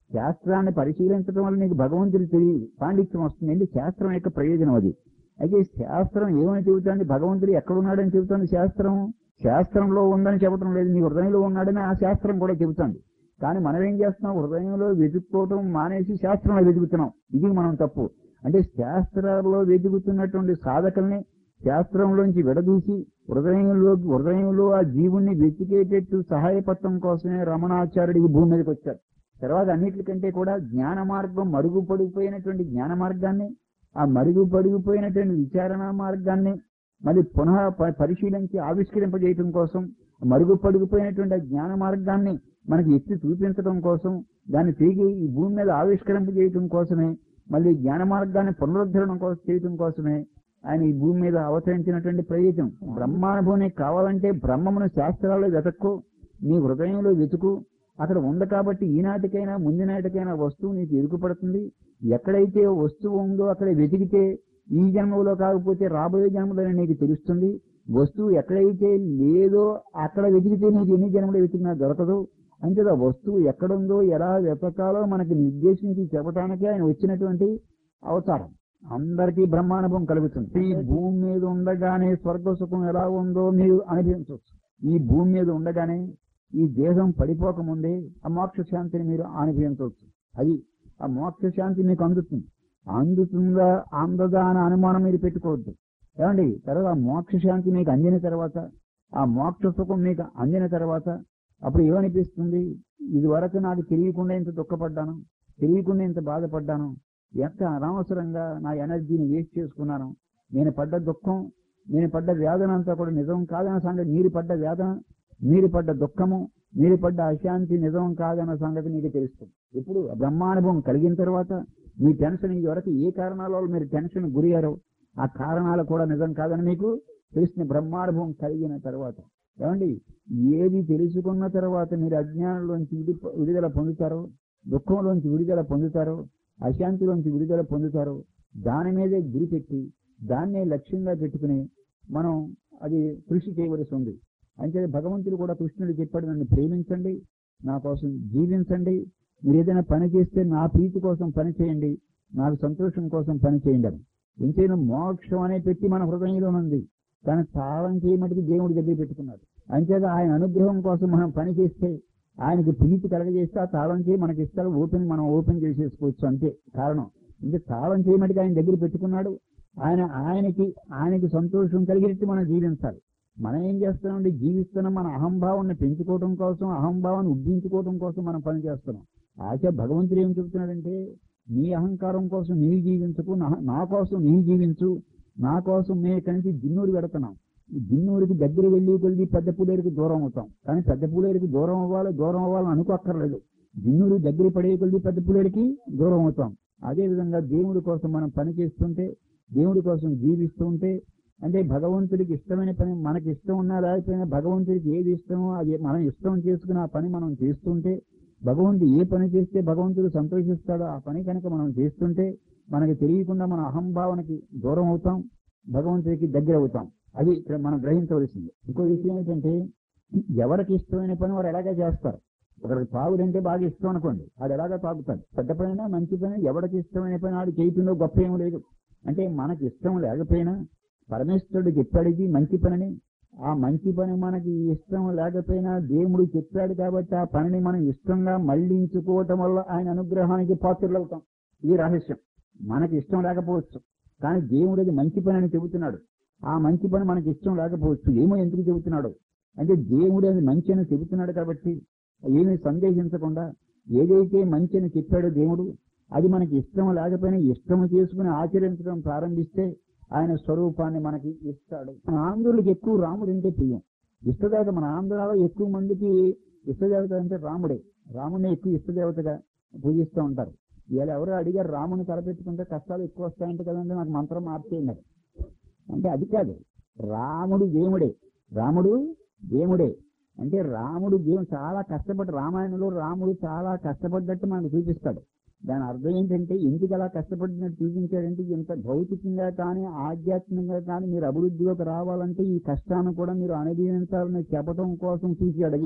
శాస్త్రాన్ని పరిశీలించడం వల్ల నీకు భగవంతుడు తెలియదు పాండిత్యం వస్తుంది అంటే శాస్త్రం యొక్క ప్రయోజనం అది అయితే శాస్త్రం ఏమని చెబుతోంది భగవంతుడు ఎక్కడున్నాడని చెబుతోంది శాస్త్రం శాస్త్రంలో ఉందని చెప్పడం లేదు నీ హృదయంలో ఉన్నాడని ఆ శాస్త్రం కూడా చెబుతోంది కానీ మనం ఏం చేస్తున్నాం హృదయంలో వెతుక్కోవటం మానేసి శాస్త్రంలో వెతుకుతున్నాం ఇది మనం తప్పు అంటే శాస్త్రాల్లో వెతుకుతున్నటువంటి సాధకుల్ని శాస్త్రంలోంచి విడదూసి హృదయంలో హృదయంలో ఆ జీవుణ్ణి వెతికేటట్టు సహాయపడటం కోసమే రమణాచార్యుడు ఈ భూమి మీదకి వచ్చారు తర్వాత అన్నిటికంటే కూడా జ్ఞాన మార్గం మరుగుపడిపోయినటువంటి జ్ఞాన మార్గాన్ని ఆ మరుగుపడిపోయినటువంటి విచారణ మార్గాన్ని మళ్ళీ పునః ప- పరిశీలించి ఆవిష్కరింపజేయటం కోసం మరుగుపడిపోయినటువంటి ఆ జ్ఞాన మార్గాన్ని మనకి ఎత్తి చూపించడం కోసం దాన్ని తిరిగి ఈ భూమి మీద ఆవిష్కరింపజేయటం కోసమే మళ్ళీ జ్ఞాన మార్గాన్ని పునరుద్ధరణ కోసం చేయటం కోసమే ఆయన ఈ భూమి మీద అవతరించినటువంటి ప్రయోజనం బ్రహ్మానుభవం నీకు కావాలంటే బ్రహ్మమును శాస్త్రాల్లో వెతక్కు నీ హృదయంలో వెతుకు అక్కడ ఉంది కాబట్టి ఈనాటికైనా ముందునాటికైనా వస్తువు నీకు ఇరుకుపడుతుంది ఎక్కడైతే వస్తువు ఉందో అక్కడ వెతికితే ఈ జన్మలో కాకపోతే రాబోయే జన్మలో నీకు తెలుస్తుంది వస్తువు ఎక్కడైతే లేదో అక్కడ వెతికితే నీకు ఎన్ని జన్మలు వెతికినా దొరకదు అంతేదా వస్తువు ఎక్కడుందో ఎలా వెతకాలో మనకి నిర్దేశించి చెప్పడానికి ఆయన వచ్చినటువంటి అవతారం అందరికీ బ్రహ్మానుభవం కలుగుతుంది ఈ భూమి మీద ఉండగానే స్వర్గ సుఖం ఎలా ఉందో మీరు అనుభవించవచ్చు ఈ భూమి మీద ఉండగానే ఈ దేహం పడిపోకముందే ఆ మోక్ష శాంతిని మీరు అనుభవించవచ్చు అది ఆ మోక్ష శాంతి మీకు అందుతుంది అందుతుందా అందదా అనే అనుమానం మీరు పెట్టుకోవద్దు ఏమండి తర్వాత ఆ మోక్ష శాంతి మీకు అందిన తర్వాత ఆ మోక్ష సుఖం మీకు అందిన తర్వాత అప్పుడు ఏమనిపిస్తుంది ఇది వరకు నాకు తెలియకుండా ఇంత దుఃఖపడ్డాను తెలియకుండా ఇంత బాధపడ్డాను ఎంత అనవసరంగా నా ఎనర్జీని వేస్ట్ చేసుకున్నాను నేను పడ్డ దుఃఖం నేను పడ్డ వేదన అంతా కూడా నిజం కాదన్న సంగతి మీరు పడ్డ వేదన మీరు పడ్డ దుఃఖము మీరు పడ్డ అశాంతి నిజం కాదన్న సంగతి మీకు తెలుస్తుంది ఇప్పుడు బ్రహ్మానుభవం కలిగిన తర్వాత మీ టెన్షన్ ఇది వరకు ఏ కారణాల వల్ల మీరు టెన్షన్ గురయ్యారో ఆ కారణాలు కూడా నిజం కాదని మీకు తెలుస్తుంది బ్రహ్మానుభవం కలిగిన తర్వాత ఏమండి ఏది తెలుసుకున్న తర్వాత మీరు అజ్ఞానంలోంచి విడి విడుదల పొందుతారో దుఃఖంలోంచి విడుదల పొందుతారో అశాంతిలోంచి విడుదల పొందుతారో దాని మీదే గురి పెట్టి దాన్నే లక్ష్యంగా పెట్టుకుని మనం అది కృషి చేయవలసి ఉంది అంటే భగవంతుడు కూడా కృష్ణుడు చెప్పాడు నన్ను ప్రేమించండి నా కోసం జీవించండి మీరు ఏదైనా పని చేస్తే నా ప్రీతి కోసం పని చేయండి నాకు సంతోషం కోసం పని చేయండి అని ఎంతైనా మోక్షం అనే పెట్టి మన హృదయంలో ఉంది కానీ తాళం చేయమటికి దేవుడి దగ్గర పెట్టుకున్నాడు అంతేగా ఆయన అనుగ్రహం కోసం మనం పని చేస్తే ఆయనకి ప్రీతి కలగజేస్తే ఆ తాళం చేయి మనకి ఇస్తారు ఓపెన్ మనం ఓపెన్ చేసేసుకోవచ్చు అంతే కారణం ఇంకా తాళం చేయమటికి ఆయన దగ్గర పెట్టుకున్నాడు ఆయన ఆయనకి ఆయనకి సంతోషం కలిగినట్టు మనం జీవించాలి మనం ఏం చేస్తున్నామంటే జీవిస్తున్నాం మన అహంభావాన్ని పెంచుకోవడం కోసం అహంభావాన్ని ఉద్దించుకోవడం కోసం మనం పని చేస్తున్నాం ఆశ భగవంతుడు ఏం చెబుతున్నాడంటే నీ అహంకారం కోసం నీ జీవించకు నా- నా కోసం నీ జీవించు నా కోసం మే కలిసి జిన్నూరు పెడుతున్నాం ఈ జిన్నూరికి దగ్గర వెళ్ళి కొలిది పెద్ద పూలేరుకి దూరం అవుతాం కానీ పెద్ద పూలేరుకి దూరం అవ్వాలి దూరం అవ్వాలని అనుకోక్కర్లేదు జిన్నూరు దగ్గర పడే కొలిది పెద్ద పూలేరుకి దూరం అవుతాం అదే విధంగా దేవుడి కోసం మనం పని చేస్తుంటే దేవుడి కోసం జీవిస్తూ ఉంటే అంటే భగవంతుడికి ఇష్టమైన పని మనకి ఇష్టం ఉన్నా లేకపోయినా భగవంతుడికి ఏది ఇష్టమో అది మనం ఇష్టం చేసుకుని ఆ పని మనం చేస్తుంటే భగవంతుడు ఏ పని చేస్తే భగవంతుడు సంతోషిస్తాడో ఆ పని కనుక మనం చేస్తుంటే మనకి తెలియకుండా మన అహంభావనకి దూరం అవుతాం భగవంతుడికి దగ్గర అవుతాం అది ఇక్కడ మనం గ్రహించవలసింది ఇంకో విషయం ఏంటంటే ఎవరికి ఇష్టమైన పని వారు ఎలాగే చేస్తారు ఒకరికి తాగుడంటే బాగా ఇష్టం అనుకోండి ఆడు ఎలాగా తాగుతాడు పెద్ద పనైనా మంచి పని ఎవరికి ఇష్టమైన పని ఆడు చేయటంలో గొప్ప ఏమీ లేదు అంటే మనకి ఇష్టం లేకపోయినా పరమేశ్వరుడు చెప్పాడు ఇది మంచి పనిని ఆ మంచి పని మనకి ఇష్టం లేకపోయినా దేవుడు చెప్పాడు కాబట్టి ఆ పనిని మనం ఇష్టంగా మళ్లించుకోవటం వల్ల ఆయన అనుగ్రహానికి పాత్రలు అవుతాం ఇది రహస్యం మనకి ఇష్టం లేకపోవచ్చు కానీ దేవుడు అది మంచి పని అని చెబుతున్నాడు ఆ మంచి పని మనకి ఇష్టం లేకపోవచ్చు ఏమో ఎందుకు చెబుతున్నాడు అంటే దేవుడు అది మంచి అని చెబుతున్నాడు కాబట్టి ఏమీ సందేహించకుండా ఏదైతే మంచి అని చెప్పాడో దేవుడు అది మనకి ఇష్టం లేకపోయినా ఇష్టం చేసుకుని ఆచరించడం ప్రారంభిస్తే ఆయన స్వరూపాన్ని మనకి ఇస్తాడు మన ఆంధ్రులకు ఎక్కువ రాముడు అంటే ప్రియం ఇష్టదేవత మన ఆంధ్రాలో ఎక్కువ మందికి ఇష్టదేవత అంటే రాముడే రాముడిని ఎక్కువ ఇష్టదేవతగా పూజిస్తూ ఉంటారు వీళ్ళు ఎవరు అడిగారు రాముని తలపెట్టుకుంటే కష్టాలు ఎక్కువ వస్తాయంటే కదంటే నాకు మంత్రం మార్చేయండి అంటే అది కాదు రాముడు దేవుడే రాముడు దేవుడే అంటే రాముడు దేవుడు చాలా కష్టపడి రామాయణంలో రాముడు చాలా కష్టపడ్డట్టు మనకు చూపిస్తాడు దాని అర్థం ఏంటంటే ఎందుకు అలా కష్టపడినట్టు చూపించాడంటే ఇంత భౌతికంగా కానీ ఆధ్యాత్మికంగా కానీ మీరు అభివృద్ధిలోకి రావాలంటే ఈ కష్టాన్ని కూడా మీరు అనుభవించాలని చెప్పడం కోసం చూశాడు అది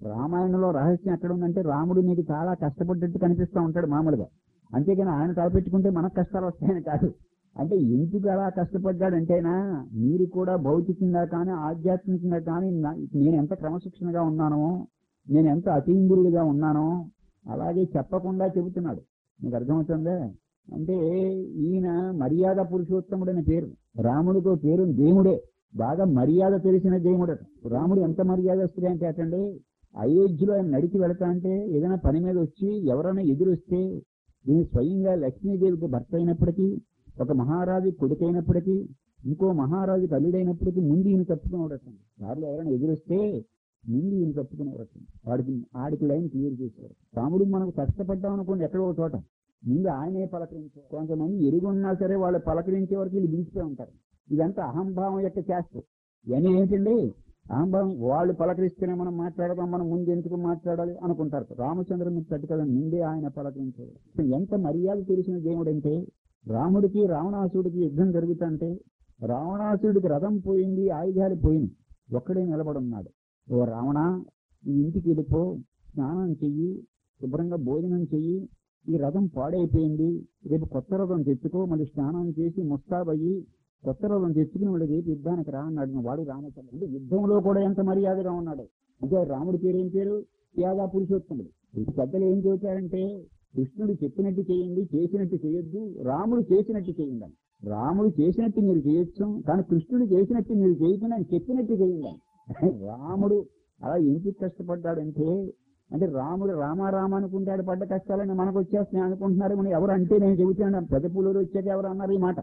రామాయణంలో రహస్యం ఎక్కడ ఉందంటే రాముడు మీకు చాలా కష్టపడ్డట్టు కనిపిస్తూ ఉంటాడు మామూలుగా అంతేగాని ఆయన తలపెట్టుకుంటే మనకు కష్టాలు వస్తాయని కాదు అంటే ఎందుకు అలా కష్టపడ్డాడంటేనా మీరు కూడా భౌతికంగా కానీ ఆధ్యాత్మికంగా కానీ నా- నేను ఎంత క్రమశిక్షణగా ఉన్నానో నేను ఎంత అతీంద్రుడిగా ఉన్నానో అలాగే చెప్పకుండా చెబుతున్నాడు మీకు అర్థమవుతుందే అంటే ఈయన మర్యాద పురుషోత్తముడని పేరు రాముడితో పేరు దేవుడే బాగా మర్యాద తెలిసిన దేవుడు రాముడు ఎంత మర్యాదస్తుడే అంటే అటండి అయోధ్యలో ఆయన నడిచి వెళతా అంటే ఏదైనా పని మీద వచ్చి ఎవరైనా ఎదురొస్తే ఈయన స్వయంగా లక్ష్మీదేవికి భర్త అయినప్పటికీ ఒక మహారాజు కొడుకైనప్పటికీ ఇంకో మహారాజు తల్లుడైనప్పటికీ ముందు ఈయన తప్పుకునేవాడట దారిలో ఎవరైనా ఎదురొస్తే ముందు ఈయన తప్పుకునేవాడట వాడికి ఆడికి లైన్ క్లియర్ చేసేవాడు రాముడు మనకు కష్టపడ్డాం అనుకోండి ఎక్కడో ఒక చోట ముందు ఆయనే పలకరించారు కొంతమంది ఎరుగున్నా సరే వాళ్ళు పలకరించే వరకు వీళ్ళు పిలిచిపోయి ఉంటారు ఇదంతా అహంభావం యొక్క చేస్తారు ఇవన్నీ ఏంటండి అహంభావం వాళ్ళు పలకరిస్తేనే మనం మాట్లాడదాం మనం ముందు ఎందుకు మాట్లాడాలి అనుకుంటారు రామచంద్రుని తట్టు కదా ముందే ఆయన పలకరించారు ఎంత మర్యాద తెలిసిన దేవుడంటే రాముడికి రావణాసుడికి యుద్ధం జరుగుతుంటే రావణాసుడికి రథం పోయింది ఆయుధాలు పోయింది ఒక్కడే నిలబడున్నాడు ఓ రావణ ఈ ఇంటికి వెళ్ళిపో స్నానం చెయ్యి శుభ్రంగా భోజనం చెయ్యి ఈ రథం పాడైపోయింది రేపు కొత్త రథం తెచ్చుకో మళ్ళీ స్నానం చేసి ముస్తాబయ్యి కొత్త రథం తెచ్చుకుని మళ్ళీ రేపు యుద్ధానికి రా అన్నాడు వాడు రామచంద్రుడు అంటే యుద్ధంలో కూడా ఎంత మర్యాదగా ఉన్నాడు అంటే రాముడి పేరు ఏం పేరు యాదా పురుషోత్తముడు ఈ పెద్దలు ఏం చెబుతారంటే కృష్ణుడు చెప్పినట్టు చేయండి చేసినట్టు చేయొద్దు రాముడు చేసినట్టు చేయండి అని. రాముడు చేసినట్టు మీరు చేయొచ్చు కానీ కృష్ణుడు చేసినట్టు మీరు చేయకుండా ఆయన చెప్పినట్టు చేయండి అని. రాముడు అలా ఎందుకు కష్టపడ్డాడంటే అంటే రాముడు రామారామ అనుకుంటాడు పడ్డ కష్టాలని మనకు వచ్చేస్తున్నాయి అనుకుంటున్నారు మనం ఎవరు అంటే నేను చెబుతున్నాను పెద్ద పూలూరు వచ్చాక ఎవరు అన్నారు ఈ మాట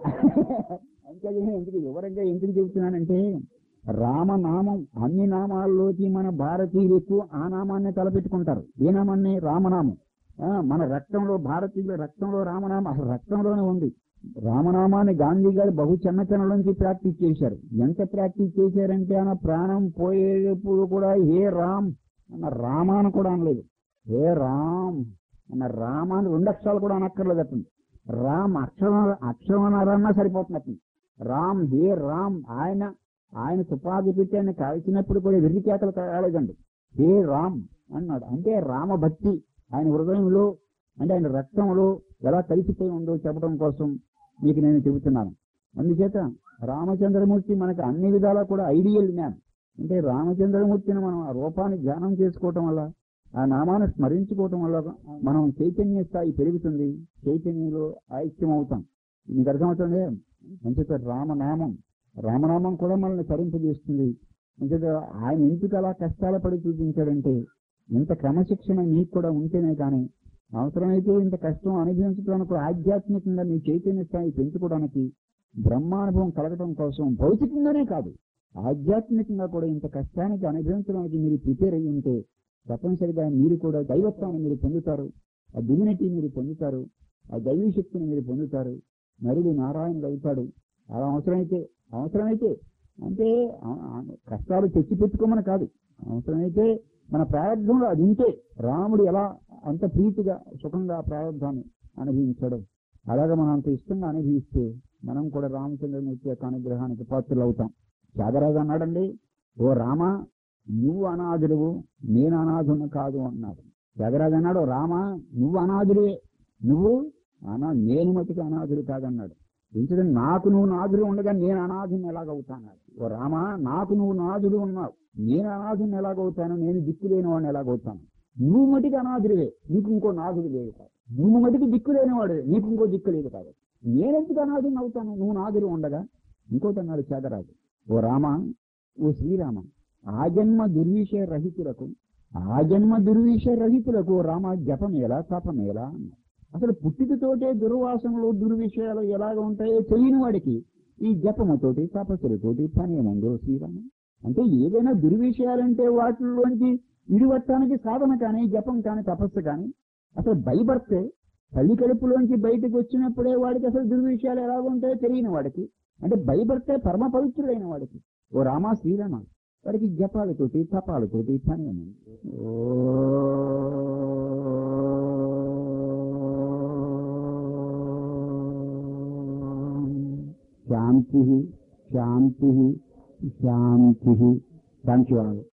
అంతే ఎందుకు వివరంగా ఎందుకు చెబుతున్నానంటే రామనామం అన్ని నామాల్లోకి మన భారతీయులు ఎక్కువ ఆ నామాన్ని తలపెట్టుకుంటారు ఏ నామాన్ని రామనామం ఆ, మన రక్తంలో భారతీయుల రక్తంలో రామనామం అసలు రక్తంలోనే ఉంది రామనామాన్ని గాంధీ గారు బహు చిన్నతనంలోంచి ప్రాక్టీస్ చేశారు ఎంత ప్రాక్టీస్ చేశారంటే ఆయన ప్రాణం పోయేటప్పుడు కూడా హే రామ్ అన్న రామాను కూడా అనలేదు హే రామ్ అన్న రామాని రెండు అక్షరాలు కూడా అనక్కర్లేదు అతను రామ్ అక్షరం అక్షరం అన్నారన్నా సరిపోతుంది అతను రామ్ హే రామ్ ఆయన ఆయన తుపాకీ పెట్టి ఆయన కాల్చినప్పుడు కూడా వెర్రి కేకలు కాలేదండి హే రామ్ అన్నాడు అంటే రామభక్తి ఆయన హృదయంలో అంటే ఆయన రక్తంలో ఎలా కలిసిపోయి ఉందో చెప్పడం కోసం మీకు నేను చెబుతున్నాను అందుచేత రామచంద్రమూర్తి మనకు అన్ని విధాలా కూడా ఐడియల్ మ్యాన్ అంటే రామచంద్రమూర్తిని మనం ఆ రూపాన్ని ధ్యానం చేసుకోవటం వల్ల ఆ నామాన్ని స్మరించుకోవటం వల్ల మనం చైతన్య స్థాయి పెరుగుతుంది చైతన్యంలో ఐక్యం అవుతాం మీకు అర్థమవుతుంది అంచేత రామనామం రామనామం కూడా మనల్ని తరింపజేస్తుంది అంచేత ఆయన ఎందుకు అలా కష్టాల పడి చూపించాడంటే ఇంత క్రమశిక్షణ మీకు కూడా ఉంటేనే కానీ అవసరమైతే ఇంత కష్టం అనుభవించడానికి ఆధ్యాత్మికంగా మీ చైతన్య స్థాయి పెంచుకోవడానికి బ్రహ్మానుభవం కలగడం కోసం భౌతికంగానే కాదు ఆధ్యాత్మికంగా కూడా ఇంత కష్టానికి అనుభవించడానికి మీరు ప్రిపేర్ అయ్యి ఉంటే తప్పనిసరిగా మీరు కూడా దైవత్వాన్ని మీరు పొందుతారు ఆ డివినిటీ మీరు పొందుతారు ఆ దైవీ శక్తిని మీరు పొందుతారు నరుడు నారాయణుడు అవుతాడు అలా అవసరమైతే అవసరమైతే అంటే ఆ- ఆ కష్టాలు తెచ్చి పెట్టుకోమని కాదు అవసరమైతే మన ప్రారంభంలో అది ఉంటే రాముడు ఎలా అంత ప్రీతిగా సుఖంగా ఆ ప్రారంభాన్ని అనుభవించాడు అలాగే మనం అంత ఇష్టంగా అనుభవిస్తే మనం కూడా రామచంద్రమూర్తి యొక్క అనుగ్రహానికి పాత్రలు అవుతాం త్యాగరాజు అన్నాడండి ఓ రామ నువ్వు అనాథుడువు నేను అనాథుని కాదు అన్నాడు త్యాగరాజు అన్నాడు రామ నువ్వు అనాథుడివే నువ్వు అనా నేను మటుకు అనాథుడు కాదన్నాడు ఎందుకంటే నాకు నువ్వు నాథుడు ఉండగా నేను అనాథుని ఎలాగవుతాను ఓ రామ నాకు నువ్వు నాథుడు ఉన్నావు నేను అనాథుని ఎలాగవుతాను నేను దిక్కు లేని వాడిని ఎలాగవుతాను నువ్వు మటుకు అనాథుడివే నీకు ఇంకో నాథుడు లేదు కాదు నువ్వు మటుకు దిక్కు లేనివాడు నీకు ఇంకో దిక్కు లేదు కాదు నేనెందుకు అనాథుని అవుతాను నువ్వు నాథుడు ఉండగా ఇంకోటి అన్నాడు త్యాగరాజు ఓ రామ ఓ శ్రీరామ ఆ జన్మ దుర్విషయ రహితులకు ఆ జన్మ దుర్విషయ రహితులకు రామ జపమేలా తపమేలా అన్నాడు. అసలు పుట్టికతోటే దుర్వాసనలు దుర్విషయాలు ఎలాగ ఉంటాయో తెలియని వాడికి ఈ జపముతోటి తపస్సులతోటి పని ఏముందో శ్రీరామ అంటే ఏదైనా దుర్విషయాలంటే వాటిలోంచి విడివట్టానికి సాధన కానీ జపం కానీ తపస్సు కానీ అసలు భయపడితే తల్లి కడుపులోంచి బయటకు వచ్చినప్పుడే వాడికి అసలు దుర్విషయాలు ఎలా ఉంటాయో తెలియని వాడికి అంటే భయపడితే పరమ పవిత్రుడైన వాడికి ఓ రామా శ్రీరామ వాడికి జపాలతోటి తపాలతోటి పని ఏముంది శాంతి శాంతి శాంతి శాంతి